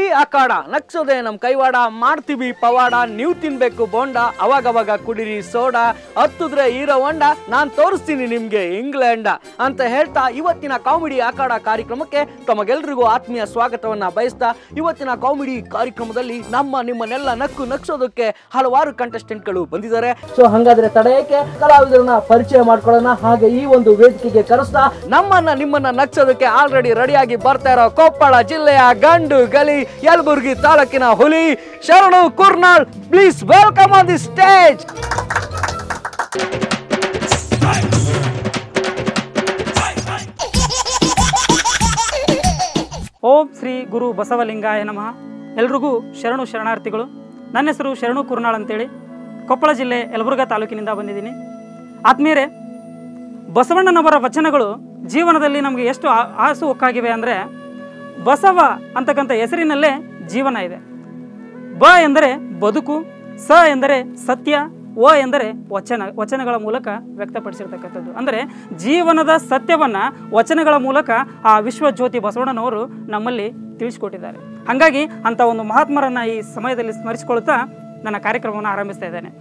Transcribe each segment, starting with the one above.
ಅಖಾಡ ನಕ್ಸೋದೆ ನಮ್ ಕೈವಾಡ ಮಾಡ್ತೀವಿ ಪವಾಡ ನೀವು ತಿನ್ಬೇಕು ಬೋಂಡ ಅವಾಗವಾಗ ಕುಡಿರಿ ಸೋಡಾ ಹತ್ತಿದ್ರೆ ಹೀರೋ ಹೊಂಡ ನಾನ್ ತೋರಿಸ್ತೀನಿ ನಿಮ್ಗೆ ಇಂಗ್ಲೆಂಡ ಅಂತ ಹೇಳ್ತಾ ಇವತ್ತಿನ ಕಾಮಿಡಿ ಅಖಾಡ ಕಾರ್ಯಕ್ರಮಕ್ಕೆ ತಮಗೆಲ್ರಿಗೂ ಆತ್ಮೀಯ ಸ್ವಾಗತವನ್ನ ಬಯಸ್ತಾ ಇವತ್ತಿನ ಕಾಮಿಡಿ ಕಾರ್ಯಕ್ರಮದಲ್ಲಿ ನಮ್ಮ ನಿಮ್ಮನ್ನೆಲ್ಲ ನಕ್ಕು ನಕ್ಸೋದಕ್ಕೆ ಹಲವಾರು ಕಂಟೆಸ್ಟೆಂಟ್ಗಳು ಬಂದಿದ್ದಾರೆ ಸೊ ಹಂಗಾದ್ರೆ ತಡೆಯಕ್ಕೆ ಕಲಾವಿದರನ್ನ ಪರಿಚಯ ಮಾಡ್ಕೊಳ್ಳೋಣ ಹಾಗೆ ಈ ಒಂದು ವೇದಿಕೆಗೆ ಕರೆಸ್ತಾ ನಮ್ಮನ್ನ ನಿಮ್ಮನ್ನ ನಗ್ಸೋದಕ್ಕೆ ಆಲ್ರೆಡಿ ರೆಡಿಯಾಗಿ ಬರ್ತಾ ಇರೋ ಕೊಪ್ಪಳ ಜಿಲ್ಲೆಯ ಗಂಡು ಗಲಿ ಯಲಬುರ್ಗಿ ತಾಲೂಕಿನ Huli Sharanu Kurnal please welcome on the stage ಓಂ ಶ್ರೀ ಗುರು ಬಸವಲಿಂಗಾಯ ನಮಃ ಎಲ್ರಿಗೂ ಶರಣು ಶರಣಾರ್ಥಿಗಳು ನನ್ನ ಹೆಸರು ಶರಣು ಕುರ್ನಾಳ್ ಅಂತೇಳಿ ಕೊಪ್ಪಳ ಜಿಲ್ಲೆ ಯಲಬುರ್ಗಾ ತಾಲೂಕಿನಿಂದ ಬಂದಿದ್ದೀನಿ ಆತ್ಮೀಯರೇ ಬಸವಣ್ಣನವರ ವಚನಗಳು ಜೀವನದಲ್ಲಿ ನಮಗೆ ಎಷ್ಟು ಆ- ಆಸು ಒಕ್ಕಾಗಿವೆ ಅಂದರೆ ಬಸವ ಅಂತಕ್ಕಂಥ ಹೆಸರಿನಲ್ಲೇ ಜೀವನ ಇದೆ ಬ ಎಂದರೆ ಬದುಕು ಸ ಎಂದರೆ ಸತ್ಯ ವ ಎಂದರೆ ವಚನ ವಚನಗಳ ಮೂಲಕ ವ್ಯಕ್ತಪಡಿಸಿರ್ತಕ್ಕಂಥದ್ದು ಅಂದರೆ ಜೀವನದ ಸತ್ಯವನ್ನ ವಚನಗಳ ಮೂಲಕ ಆ ವಿಶ್ವಜ್ಯೋತಿ ಬಸವಣ್ಣನವರು ನಮ್ಮಲ್ಲಿ ತಿಳಿಸಿಕೊಟ್ಟಿದ್ದಾರೆ ಹಾಗಾಗಿ ಅಂತ ಒಂದು ಮಹಾತ್ಮರನ್ನ ಈ ಸಮಯದಲ್ಲಿ ಸ್ಮರಿಸಿಕೊಳ್ಳುತ್ತಾ ನನ್ನ ಕಾರ್ಯಕ್ರಮವನ್ನು ಆರಂಭಿಸ್ತಾ ಇದ್ದೇನೆ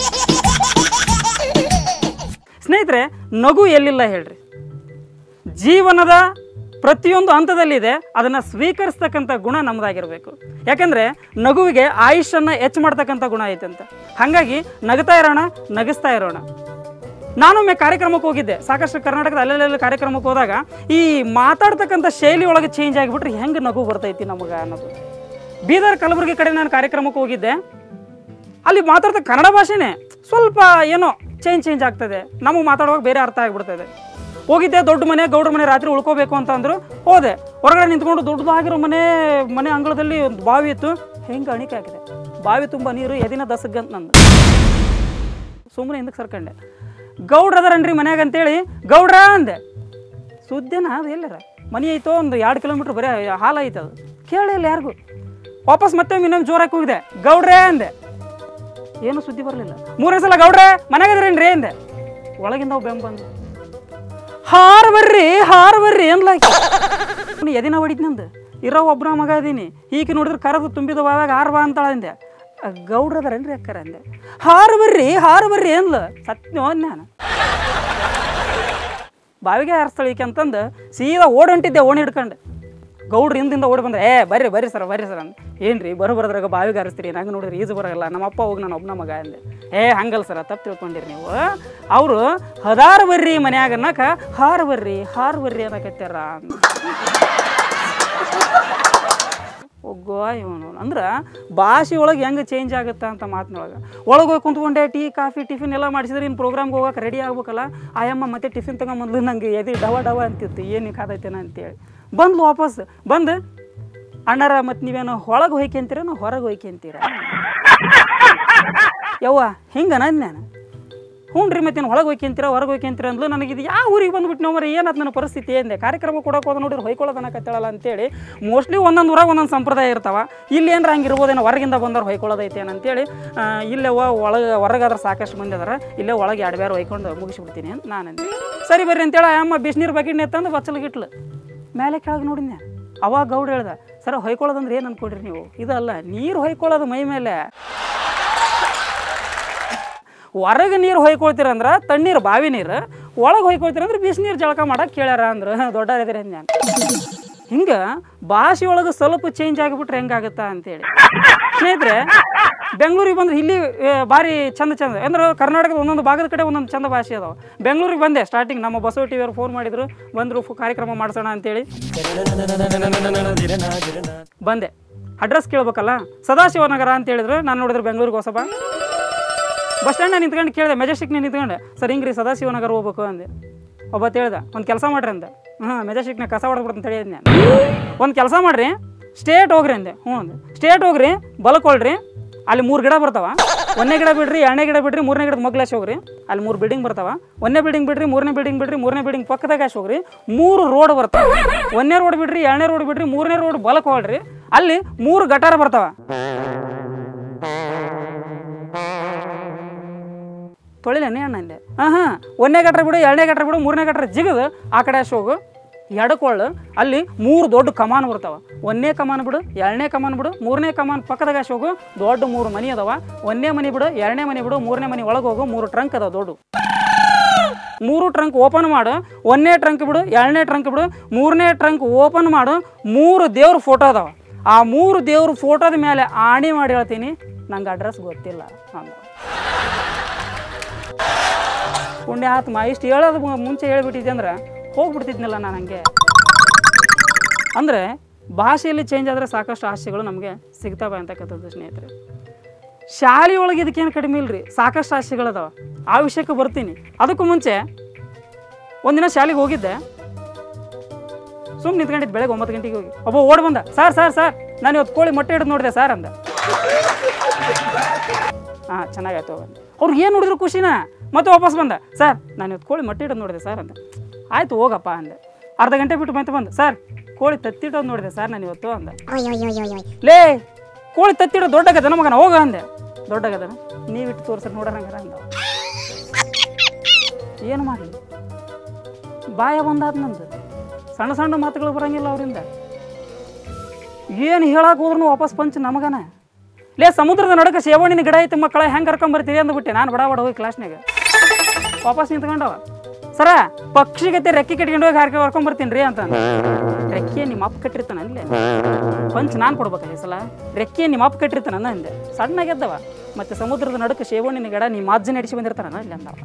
ಸ್ನೇಹಿತರೆ ನಗು ಎಲ್ಲಿಲ್ಲ ಹೇಳ್ರಿ ಜೀವನದ ಪ್ರತಿಯೊಂದು ಹಂತದಲ್ಲಿದೆ ಅದನ್ನು ಸ್ವೀಕರಿಸ್ತಕ್ಕಂಥ ಗುಣ ನಮ್ಮದಾಗಿರಬೇಕು ಯಾಕಂದರೆ ನಗುವಿಗೆ ಆಯುಷನ್ನು ಹೆಚ್ಚು ಮಾಡ್ತಕ್ಕಂಥ ಗುಣ ಐತೆ ಅಂತ ಹಾಗಾಗಿ ನಗ್ತಾ ಇರೋಣ ನಗಿಸ್ತಾ ಇರೋಣ ನಾನೊಮ್ಮೆ ಕಾರ್ಯಕ್ರಮಕ್ಕೆ ಹೋಗಿದ್ದೆ ಸಾಕಷ್ಟು ಕರ್ನಾಟಕದ ಅಲ್ಲೆಲ್ಲ ಕಾರ್ಯಕ್ರಮಕ್ಕೆ ಹೋದಾಗ ಈ ಮಾತಾಡ್ತಕ್ಕಂಥ ಶೈಲಿ ಒಳಗೆ ಚೇಂಜ್ ಆಗಿಬಿಟ್ರೆ ಹೆಂಗೆ ನಗು ಬರ್ತೈತಿ ನಮಗೆ ಅನ್ನೋದು ಬೀದರ್ ಕಲಬುರಗಿ ಕಡೆ ನಾನು ಕಾರ್ಯಕ್ರಮಕ್ಕೆ ಹೋಗಿದ್ದೆ ಅಲ್ಲಿ ಮಾತಾಡ್ತಾ ಕನ್ನಡ ಭಾಷೆನೇ ಸ್ವಲ್ಪ ಏನೋ ಚೇಂಜ್ ಚೇಂಜ್ ಆಗ್ತದೆ ನಮಗೆ ಮಾತಾಡುವಾಗ ಬೇರೆ ಅರ್ಥ ಆಗಿಬಿಡ್ತದೆ ಹೋಗಿದ್ದೆ ದೊಡ್ಡ ಮನೆ ಗೌಡ್ರ ಮನೆ ರಾತ್ರಿ ಉಳ್ಕೋಬೇಕು ಅಂತ ಅಂದ್ರು ಹೋದೆ ಹೊರಗಡೆ ನಿಂತ್ಕೊಂಡು ದೊಡ್ಡದಾಗಿರೋ ಮನೆ ಮನೆ ಅಂಗಳದಲ್ಲಿ ಒಂದು ಬಾವಿ ಇತ್ತು ಹೆಂಗೆ ಅಣಿಕೆ ಆಗಿದೆ ಬಾವಿ ತುಂಬ ನೀರು ಎದಿನ ದಸಗಂತ ನಂದು ಸುಮ್ಮನೆ ಹಿಂದಕ್ಕೆ ಸರ್ಕಂಡೆ ಗೌಡ್ರ ಅದರನ್ರಿ ಮನ್ಯಾಗ ಅಂತೇಳಿ ಗೌಡ್ರ ಅಂದೆ ಸುದ್ದಿನ ಅದು ಎಲ್ಲರ ಮನೆ ಐತೋ ಒಂದು ಎರಡು ಕಿಲೋಮೀಟ್ರ್ ಬರೀ ಹಾಲು ಐತೆ ಅದು ಕೇಳಿಲ್ಲ ಯಾರಿಗೂ ವಾಪಸ್ ಮತ್ತೆ ಇನ್ನೊಂದು ಜೋರಾಗಿ ಹೋಗಿದೆ ಗೌಡ್ರೇ ಅಂದೆ ಏನು ಸುದ್ದಿ ಬರಲಿಲ್ಲ ಮೂರನೇ ಸಲ ಗೌಡ್ರೆ ಮನೆಗದ್ರೇನ್ರಿ ಅಂದೆ ಒಳಗಿಂದ ಒಬ್ಬ ಬೆಂಬ ಬಂದು ಹಾರ ಬರ್ರಿ ಹಾರ ಬರ್ರಿ ಅನ್ಲಾಕಿ ಎದಿನ ಹೊಡಿದ್ನಂದು ಇರೋ ಒಬ್ಬನ ಮಗ ಅದೀನಿ ಈಗ ನೋಡಿದ್ರೆ ಕರೆದು ತುಂಬಿದ ಬಾವಾಗ ಹಾರ ಬಾ ಅಂತಾಳ ಅಂದೆ ಆ ಗೌಡ್ರದಾರೇನ್ರಿ ಅಕ್ಕರ ಅಂದೆ ಹಾರ ಬರ್ರಿ ಹಾರ ಬರ್ರಿ ಅನ್ಲ ಸತ್ಯ ನಾನು ಬಾವಿಗೆ ಹಾರಿಸ್ತಾಳಿಕೆ ಅಂತಂದು ಸೀದಾ ಓಡ್ ಹೊಂಟಿದ್ದೆ ಓಣಿ ಹಿಡ್ಕೊಂಡು ಗೌಡ್ರು ಹಿಂದಿಂದ ಓಡಿ ಬಂದ್ರೆ ಏ ಬರ್ರಿ ಬರ್ರಿ ಸರ್ ಬರ್ರಿ ಸರ್ ಅಂದ ಏನ್ರಿ ಬರೋ ಬರೋದ್ರಾಗ ಬಾವಿಗೆ ಹಾರಿಸ್ತೀರಿ ನಂಗೆ ನೋಡಿದ್ರೆ ಈಜು ಬರೋಲ್ಲ ನಮ್ಮ ಅಪ್ಪ ಹೋಗಿ ನಾನು ಒಬ್ಬನ ಮಗ ಅಂದೆ ಏ ಹಂಗಲ್ಲ ಸರ್ ತಪ್ಪು ತಿಳ್ಕೊಂಡಿರಿ ನೀವು ಅವರು ಹದಾರ ಬರ್ರಿ ಮನ್ಯಾಗ ಅನ್ನಕ ಹಾರ ಬರ್ರಿ ಹಾರ ಬರ್ರಿ ಅನ್ನಕತ್ತಾರ ಒಗ್ಗೋ ಇವನು ಅಂದ್ರೆ ಭಾಷೆ ಒಳಗೆ ಹೆಂಗೆ ಚೇಂಜ್ ಆಗುತ್ತಾ ಅಂತ ಮಾತಿನೊಳಗೆ ಒಳಗೆ ಹೋಗಿ ಕುಂತ್ಕೊಂಡೆ ಟೀ ಕಾಫಿ ಟಿಫಿನ್ ಎಲ್ಲ ಮಾಡಿಸಿದ್ರೆ ಇನ್ನು ಪ್ರೋಗ್ರಾಮ್ಗೆ ಹೋಗಕ್ಕೆ ರೆಡಿ ಆಗ್ಬೇಕಲ್ಲ ಆಯಮ್ಮ ಮತ್ತೆ ಟಿಫಿನ್ ತಗೊಂಬಂದ್ಲು ನಂಗೆ ಎದೆ ಡವ ಡವ ಅಂತಿತ್ತು ಏನು ಕಾದೈತೇನ ಅಂತೇಳಿ ಬಂದ್ಲು ವಾಪಸ್ ಬಂದು ಅಣ್ಣರ ಮತ್ತು ನೀವೇನು ಒಳಗೆ ಹೋಯ್ಕೊಂತೀರ ನಾವು ಹೊರಗೆ ಹೋಯ್ಕೊಂತೀರ ಯವ್ವ ಹಿಂಗೆ ನಾನು ನಾನು ಹ್ಞೂ ರೀ ಮತ್ತೇನು ಒಳಗೆ ಹೋಯ್ಕೊಂತೀರ ಹೊರಗೆ ಹೋಯ್ಕೊಂತೀರ ಅಂದ್ಲು ನನಗೆ ಇದು ಯಾವ ಊರಿಗೆ ಬಂದ್ಬಿಟ್ಟು ನಾವು ಏನದು ನನ್ನ ಪರಿಸ್ಥಿತಿ ಅಂದೆ ಕಾರ್ಯಕ್ರಮ ಕೊಡೋಕೆ ಹೋದ ನೋಡಿದ್ರೆ ಹೊಯ್ಕೊಳ್ಳೋದು ಅನ್ನಕತ್ತಾಳಲ್ಲ ಅಂತೇಳಿ ಮೋಸ್ಟ್ಲಿ ಒಂದೊಂದು ಊರಾಗ ಒಂದೊಂದು ಸಂಪ್ರದಾಯ ಇರ್ತಾವ ಇಲ್ಲಿ ಏನಾರ ಹಂಗೆ ಇರ್ಬೋದೇನೋ ಹೊರಗಿಂದ ಬಂದವ್ರು ಹೊಯ್ಕೊಳ್ಳೋದೈತೆ ಅಂತೇಳಿ ಆ, ಇಲ್ಲೇ ವ ಒಳಗೆ ಹೊರಗಾದ್ರೆ ಸಾಕಷ್ಟು ಮಂದಿ ಅದಾರ ಇಲ್ಲೇ ಒಳಗೆ ಎರಡು ಬೇರೆ ಹೊಯ್ಕೊಂಡು ಮುಗಿಸ್ಬಿಡ್ತೀನಿ ಅಂತ ನಾನು ಅಂದೆ ಸರಿ ಬರ್ರಿ ಅಂತೇಳಿ ಆ ಅಮ್ಮ ಬಿಸಿನೀರು ಬಕೆಟ್ನೇ ತಂದು ಬಚ್ಚಲ್ಗಿಟ್ಲು ಮೇಲೆ ಕೆಳಗೆ ನೋಡಿದ್ನೆ ಅವಾಗ ಗೌಡ ಹೇಳ್ದ ಸರ್ ಹೊಯ್ಕೊಳ್ಳೋದಂದ್ರೆ ಏನು ಅನ್ಕೊಡ್ರಿ ನೀವು ಇದಲ್ಲ ನೀರು ಹೊಯ್ಕೊಳ್ಳೋದು ಮೈ ಮೇಲೆ ಹೊರಗೆ ನೀರು ಹೊಯ್ಕೊಳ್ತೀರಂದ್ರೆ ತಣ್ಣೀರು ಬಾವಿ ನೀರು ಒಳಗೆ ಹೊಯ್ಕೊಳ್ತೀರಂದ್ರೆ ಬಿಸಿನೀರು ಜಳಕ ಮಾಡಕ್ಕೆ ಕೇಳ್ಯಾರ ಅಂದ್ರೆ ದೊಡ್ಡರಿದ್ರೆ ನಾನು ಹಿಂಗೆ ಭಾಷೆ ಒಳಗೆ ಸ್ವಲ್ಪ ಚೇಂಜ್ ಆಗಿಬಿಟ್ರೆ ಹೆಂಗಾಗುತ್ತಾ ಅಂತೇಳಿ ಸ್ನೇಹಿತರೆ ಬೆಂಗಳೂರಿಗೆ ಬಂದ್ರೆ ಇಲ್ಲಿ ಆ, ಭಾರಿ ಚಂದ ಚಂದ ಅಂದ್ರೆ ಕರ್ನಾಟಕದ ಒಂದೊಂದು ಭಾಗದ ಕಡೆ ಒಂದೊಂದು ಚಂದ ಭಾಷೆ ಅದಾವೆ ಬೆಂಗಳೂರಿಗೆ ಬಂದೆ ಸ್ಟಾರ್ಟಿಂಗ್ ನಮ್ಮ ಬಸವ ಟಿ ವಿಯವ್ರು ಫೋನ್ ಮಾಡಿದ್ರು ಬಂದರು ಕಾರ್ಯಕ್ರಮ ಮಾಡಿಸೋಣ ಅಂತೇಳಿ ಬಂದೆ ಅಡ್ರೆಸ್ ಕೇಳ್ಬೇಕಲ್ಲ ಸದಾಶಿವನಗರ ಅಂತ ಹೇಳಿದ್ರು ನಾನು ನೋಡಿದ್ರೆ ಬೆಂಗಳೂರಿಗೆ ಹೊಸಬ ಬಸ್ ಸ್ಟ್ಯಾಂಡ್ ನಿಂತ್ಕೊಂಡು ಕೇಳಿದೆ ಮೆಜೆಸ್ಟಿಕ್ನ ನಿಂತ್ಕೊಂಡು ಸರ್ ಹಿಂಗೆ ರೀ ಸದಾಶಿವನಗರ ಹೋಗ್ಬೇಕು ಅಂದೆ ಒಬ್ಬ ಹೇಳ್ದ ಒಂದು ಕೆಲಸ ಮಾಡ್ರಿ ಅಂದೆ ಹಾಂ ಮೆಜೆಸ್ಟಿಕ್ನ ಕಸ ಹೊಡೆದ್ಬಿಡ್ತು ಅಂತ ಹೇಳಿದ್ ನಾನು ಒಂದು ಕೆಲಸ ಮಾಡ್ರಿ ಸ್ಟೇಟ್ ಹೋಗ್ರಿ ಅಂದೆ ಹ್ಞೂ ಅಂದೆ ಸ್ಟೇಟ್ ಹೋಗ್ರಿ ಬಲಕೊಳ್ರಿ ಅಲ್ಲಿ ಮೂರು ಗಿಡ ಬರ್ತಾವ ಒಂದನೇ ಗಿಡ ಬಿಡ್ರಿ ಎರಡನೇ ಗಿಡ ಬಿಡ್ರಿ ಮೂರನೇ ಗಿಡದ ಮಗ್ಲಾಶ್ ಹೋಗ್ರಿ ಅಲ್ಲಿ ಮೂರು ಬಿಲ್ಡಿಂಗ್ ಬರ್ತಾವ ಒಂದನೇ ಬಿಲ್ಡಿಂಗ್ ಬಿಡ್ರಿ ಮೂರನೇ ಬಿಲ್ಡಿಂಗ್ ಬಿಡ್ರಿ ಮೂರನೇ ಬಿಲ್ಡಿಂಗ್ ಪಕ್ಕದಾಗ ಅಷ್ಟು ಹೋಗ್ರಿ ಮೂರು ರೋಡ್ ಬರ್ತಾವ ಒಂದನೇ ರೋಡ್ ಬಿಡ್ರಿ ಎರಡನೇ ರೋಡ್ ಬಿಡ್ರಿ ಮೂರನೇ ರೋಡ್ ಬಲಕ್ಕೆ ಹೋಗ್ರಿ ಅಲ್ಲಿ ಮೂರು ಗಟಾರ ಬರ್ತಾವ ತೊಳಿಲೇನೆ ಅಣ್ಣ ಅಂದೆ ಹಾಂ ಹಾಂ ಒಂದನೇ ಗಟ್ರ ಬಿಡು ಎರಡನೇ ಗಟ್ರ ಬಿಡು ಮೂರನೇ ಗಟ್ರ ಜಿಗದು ಆ ಕಡೆ ಅಷ್ಟು ಹೋಗು ಎಡಕೊಳ್ಳು ಅಲ್ಲಿ ಮೂರು ದೊಡ್ಡ ಕಮಾನ್ ಬರ್ತಾವ ಒಂದನೇ ಕಮಾನ್ ಬಿಡು ಎರಡನೇ ಕಮಾನ್ ಬಿಡು ಮೂರನೇ ಕಮಾನ್ ಪಕ್ಕದಾಗ ಹೋಗು ದೊಡ್ಡ ಮೂರು ಮನಿ ಅದಾವ ಒಂದನೇ ಮನಿ ಬಿಡು ಎರಡನೇ ಮನಿ ಬಿಡು ಮೂರನೇ ಮನಿ ಒಳಗೆ ಹೋಗು ಮೂರು ಟ್ರಂಕ್ ಅದಾವ ದೊಡ್ಡ ಮೂರು ಟ್ರಂಕ್ ಓಪನ್ ಮಾಡು ಒಂದನೇ ಟ್ರಂಕ್ ಬಿಡು ಎರಡನೇ ಟ್ರಂಕ್ ಬಿಡು ಮೂರನೇ ಟ್ರಂಕ್ ಓಪನ್ ಮಾಡು ಮೂರು ದೇವ್ರ ಫೋಟೋ ಅದಾವ ಆ ಮೂರು ದೇವ್ರ ಫೋಟೋದ ಮೇಲೆ ಆಣಿ ಮಾಡಿ ಹೇಳ್ತೀನಿ ನಂಗೆ ಅಡ್ರೆಸ್ ಗೊತ್ತಿಲ್ಲ ಅಂದ ಪುಣ್ಯಾತ್ಮ ಇಷ್ಟು ಹೇಳೋದು ಮು- ಮುಂಚೆ ಹೇಳ್ಬಿಟ್ಟಿದ್ದೆ ಅಂದ್ರೆ ಹೋಗ್ಬಿಡ್ತಿದ್ನಲ್ಲ ನಾನು ಹಂಗೆ ಅಂದರೆ ಭಾಷೆಯಲ್ಲಿ ಚೇಂಜ್ ಆದರೆ ಸಾಕಷ್ಟು ಆಸೆಗಳು ನಮಗೆ ಸಿಗ್ತವೆ ಅಂತಕ್ಕಂಥದ್ದು ಸ್ನೇಹಿತರೆ ಶಾಲೆ ಒಳಗೆ ಇದಕ್ಕೇನು ಕಡಿಮೆ ಇಲ್ರಿ ಸಾಕಷ್ಟು ಆಸೆಗಳದಾವ ಆ ವಿಷಯಕ್ಕೆ ಬರ್ತೀನಿ ಅದಕ್ಕೂ ಮುಂಚೆ ಒಂದಿನ ಶಾಲೆಗೆ ಹೋಗಿದ್ದೆ ಸುಮ್ಮನೆ ನಿಂತ್ಕೊಂಡಿದ್ದು ಬೆಳಗ್ಗೆ ಒಂಬತ್ತು ಗಂಟೆಗೆ ಹೋಗಿ ಒಬ್ಬ ಓಡ್ ಬಂದ ಸರ್ ಸರ್ ಸರ್ ನಾನು ಇವತ್ತು ಕೋಳಿ ಮೊಟ್ಟೆ ಹಿಡಿದು ನೋಡಿದೆ ಸರ್ ಅಂದ ಹಾಂ ಚೆನ್ನಾಗಾಯ್ತು ಅಂದ ಅವ್ರಿಗೆ ಏನು ನೋಡಿದ್ರು ಖುಷಿನ ಮತ್ತೆ ವಾಪಸ್ ಬಂದ ಸರ್ ನಾನು ಇವತ್ತು ಕೋಳಿ ಮೊಟ್ಟೆ ಹಿಡಿದು ನೋಡಿದೆ ಸರ್ ಅಂದ ಆಯ್ತು ಹೋಗಪ್ಪ ಅಂದೆ ಅರ್ಧ ಗಂಟೆ ಬಿಟ್ಟು ಮತ್ತೆ ಬಂದ ಸರ್ ಕೋಳಿ ತತ್ತಿಡೋದು ನೋಡಿದೆ ಸರ್ ನಾನು ಇವತ್ತು ಅಂದ ಲೇ ಕೋಳಿ ತತ್ತಿಡೋ ದೊಡ್ಡಗದನ ಮಗನ ಹೋಗ ಅಂದೆ ದೊಡ್ಡಗದನ ನೀವಿಟ್ಟು ತೋರ್ಸರ್ ನೋಡೋರಂಗಾರ ಅಂದ ಏನು ಮಾಡಲಿ ಬಾಯ ಬಂದಾದ ನಂದು ಸಣ್ಣ ಸಣ್ಣ ಮಾತುಗಳು ಬರಂಗಿಲ್ಲ ಅವರಿಂದ ಏನು ಹೇಳಕ್ಕೆ ಹೋದ್ರು ವಾಪಸ್ ಪಂಚ್ ನಮಗನ ಲೇ ಸಮುದ್ರದ ನಡಕ ಸೇವಣಿನ ಗಿಡ ಐತೆ ಮಕ್ಕಳ ಹೆಂಗೆ ಕರ್ಕೊಂಬರ್ತೀರಿ ಅಂದ್ಬಿಟ್ಟೆ ನಾನು ಬಡ ಬಡ ಹೋಗಿ ಕ್ಲಾಸ್ನಾಗ ವಾಪಸ್ ನಿಂತ್ಕೊಂಡವ ಸರ ಪಕ್ಷಿಗತೆ ರೆಕ್ಕೆ ಕಟ್ಕೊಂಡು ಹೋಗಿ ಹಾರ್ಕೆ ಕರ್ಕೊಂಬರ್ತೀನಿ ರೀ ಅಂತ ಅಂದ. ರೆಕ್ಕೆ ನಿಮ್ಮ ಅಪ್ಪ ಕಟ್ಟಿರ್ತಾನ ಅಲ್ಲೇ ಪಂಚ್ ನಾನು ಕೊಡ್ಬೇಕಲ್ಲ ಈ ಸಲ ರೆಕ್ಕೆ ನಿಮ್ಮ ಅಪ್ಪ ಕಟ್ಟಿರ್ತಾನ ಅಂದೆ ಸಣ್ಣಗೆದ್ದವ ಮತ್ತೆ ಸಮುದ್ರದ ನಡುಕ ಸೇವಣಿನ ಗಿಡ ನಿಮ್ಮ ಅಜ್ಜ ನಡೆಸಿ ಬಂದಿರ್ತಾನ ಇಲ್ಲಿ ಅಂದವ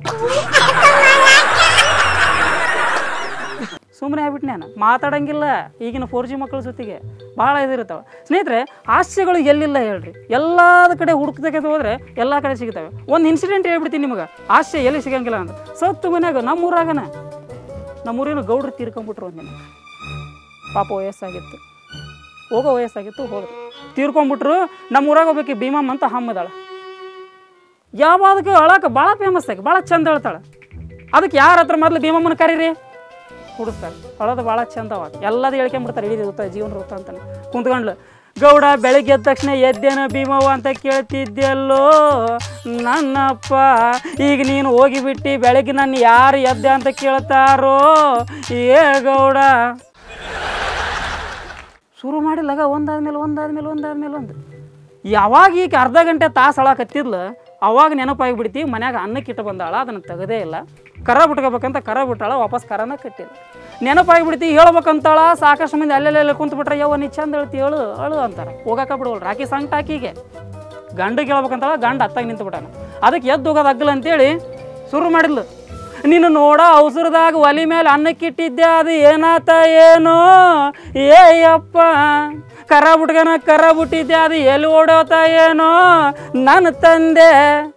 ಸುಮ್ಮನೆ ಆಗ್ಬಿಟ್ಟು ನಾನು ಮಾತಾಡಂಗಿಲ್ಲ ಈಗಿನ ಫೋರ್ ಜಿ ಮಕ್ಕಳ ಜೊತೆಗೆ ಭಾಳ ಇದಿರ್ತಾವೆ ಸ್ನೇಹಿತರೆ ಹಾಸ್ಯಗಳು ಎಲ್ಲಿಲ್ಲ ಹೇಳ್ರಿ ಎಲ್ಲದ ಕಡೆ ಹುಡುಕ್ದಕ್ಕೆ ಹೋದ್ರೆ ಎಲ್ಲ ಕಡೆ ಸಿಗ್ತವೆ ಒಂದು ಇನ್ಸಿಡೆಂಟ್ ಹೇಳ್ಬಿಡ್ತೀನಿ ನಿಮಗೆ ಹಾಸ್ಯ ಎಲ್ಲಿ ಸಿಗಂಗಿಲ್ಲ ಅಂತ ಸತ್ತು ಮನ್ಯಾಗ ನಮ್ಮೂರಾಗನ ನಮ್ಮೂರಿನ ಗೌಡ್ರು ತೀರ್ಕೊಂಬಿಟ್ರು ಒಂದಿನ ಪಾಪ ವಯಸ್ಸಾಗಿತ್ತು ಹೋಗೋ ವಯಸ್ಸಾಗಿತ್ತು ಹೋದ್ರು ತೀರ್ಕೊಂಬಿಟ್ರು ನಮ್ಮೂರಾಗ ಹೋಗ್ಬೇಕು ಭೀಮಮ್ಮ ಅಂತ ಹಮ್ಮದಾಳ ಯಾವಾದಕ್ಕೆ ಅಳಕ್ಕೆ ಭಾಳ ಫೇಮಸ್ ಆಗಿ ಭಾಳ ಚಂದ ಹೇಳ್ತಾಳೆ ಅದಕ್ಕೆ ಯಾರ ಹತ್ರ ಮೊದಲು ಭೀಮಮ್ಮನ ಕರೀರಿ ಹುಡುಕ್ತಾರೆ ಅಳೋದು ಭಾಳ ಚಂದ ಅವಾಗ ಎಲ್ಲದು ಹೇಳ್ಕೊಂಬಿಡ್ತಾರೆ ಇಡೀ ವೃತ್ತ ಜೀವನ ವೃತ್ತ ಅಂತಾನೆ ಕುಂತ್ಕೊಂಡ್ಲು ಗೌಡ ಬೆಳಗ್ಗೆ ಎದ್ದ ತಕ್ಷಣ ಎದ್ದೇನ ಭೀಮವ್ವ ಅಂತ ಕೇಳ್ತಿದ್ದೆಲ್ಲೋ ನನ್ನಪ್ಪ ಈಗ ನೀನು ಹೋಗಿಬಿಟ್ಟು ಬೆಳಗ್ಗೆ ನನ್ನ ಯಾರು ಎದ್ದೆ ಅಂತ ಕೇಳ್ತಾರೋ ಏ ಗೌಡ ಶುರು ಮಾಡಿಲ್ಲಗ ಒಂದಾದ್ಮೇಲೆ ಒಂದಾದ್ಮೇಲೆ ಒಂದಾದ್ಮೇಲೆ ಒಂದು ಯಾವಾಗ ಈಗ ಅರ್ಧ ಗಂಟೆ ತಾಸು ಅಳಕತ್ತಿದ್ಲು ಅವಾಗ ನೆನಪಾಗಿಬಿಡ್ತಿ ಮನ್ಯಾಗ ಅನ್ನಕ್ಕೆ ಇಟ್ಟು ಬಂದಾಳ ಅದನ್ನು ತೆಗದೇ ಇಲ್ಲ ಕರ ಬಿಟ್ಕೋಬೇಕಂತ ಕರ ಬಿಟ್ಟಾಳ ವಾಪಸ್ ಕರನ ಕಟ್ಟಿಲ್ಲ ನೆನಪಾಗಿಬಿಡ್ತಿ ಹೇಳ್ಬೇಕಂತಾಳ ಸಾಕಷ್ಟು ಮಂದಿ ಅಲ್ಲೆಲ್ಲ ಕುಂತು ಬಿಟ್ರೆ ಯವ್ವ ನೀ ಚಂದ ಹೇಳ್ತಿ ಹೇಳು ಅಳು ಅಂತಾರೆ ಹೋಗಾಕ ಬಿಡವಲ್ಲ ರಾಕಿ ಸಂಕಟ ಆಕಿಗೆ ಗಂಡಿಗೆ ಹೇಳ್ಬೇಕಂತಾಳ ಗಂಡ ಅತ್ತಾಗ ನಿಂತು ಬಿಟ್ಟಾನ ಅದಕ್ಕೆ ಎದ್ದು ಹೋಗೋದು ಅಗ್ಗಲ್ಲ ಅಂತೇಳಿ ಶುರು ಮಾಡಿದ್ಲು ನೀನು ನೋಡ ಅವಸರದಾಗ ಒಲಿ ಮೇಲೆ ಅನ್ನಕ್ಕಿಟ್ಟಿದ್ದೆ ಅದು ಏನಾತ ಏನೋ ಏಯಪ್ಪ ಕರ ಬಿಟ್ಗನ ಕರ ಬಿಟ್ಟಿದ್ದೆ ಅದು ಎಲ್ಲಿ ಓಡೋತ ಏನೋ ನನ್ನ ತಂದೆ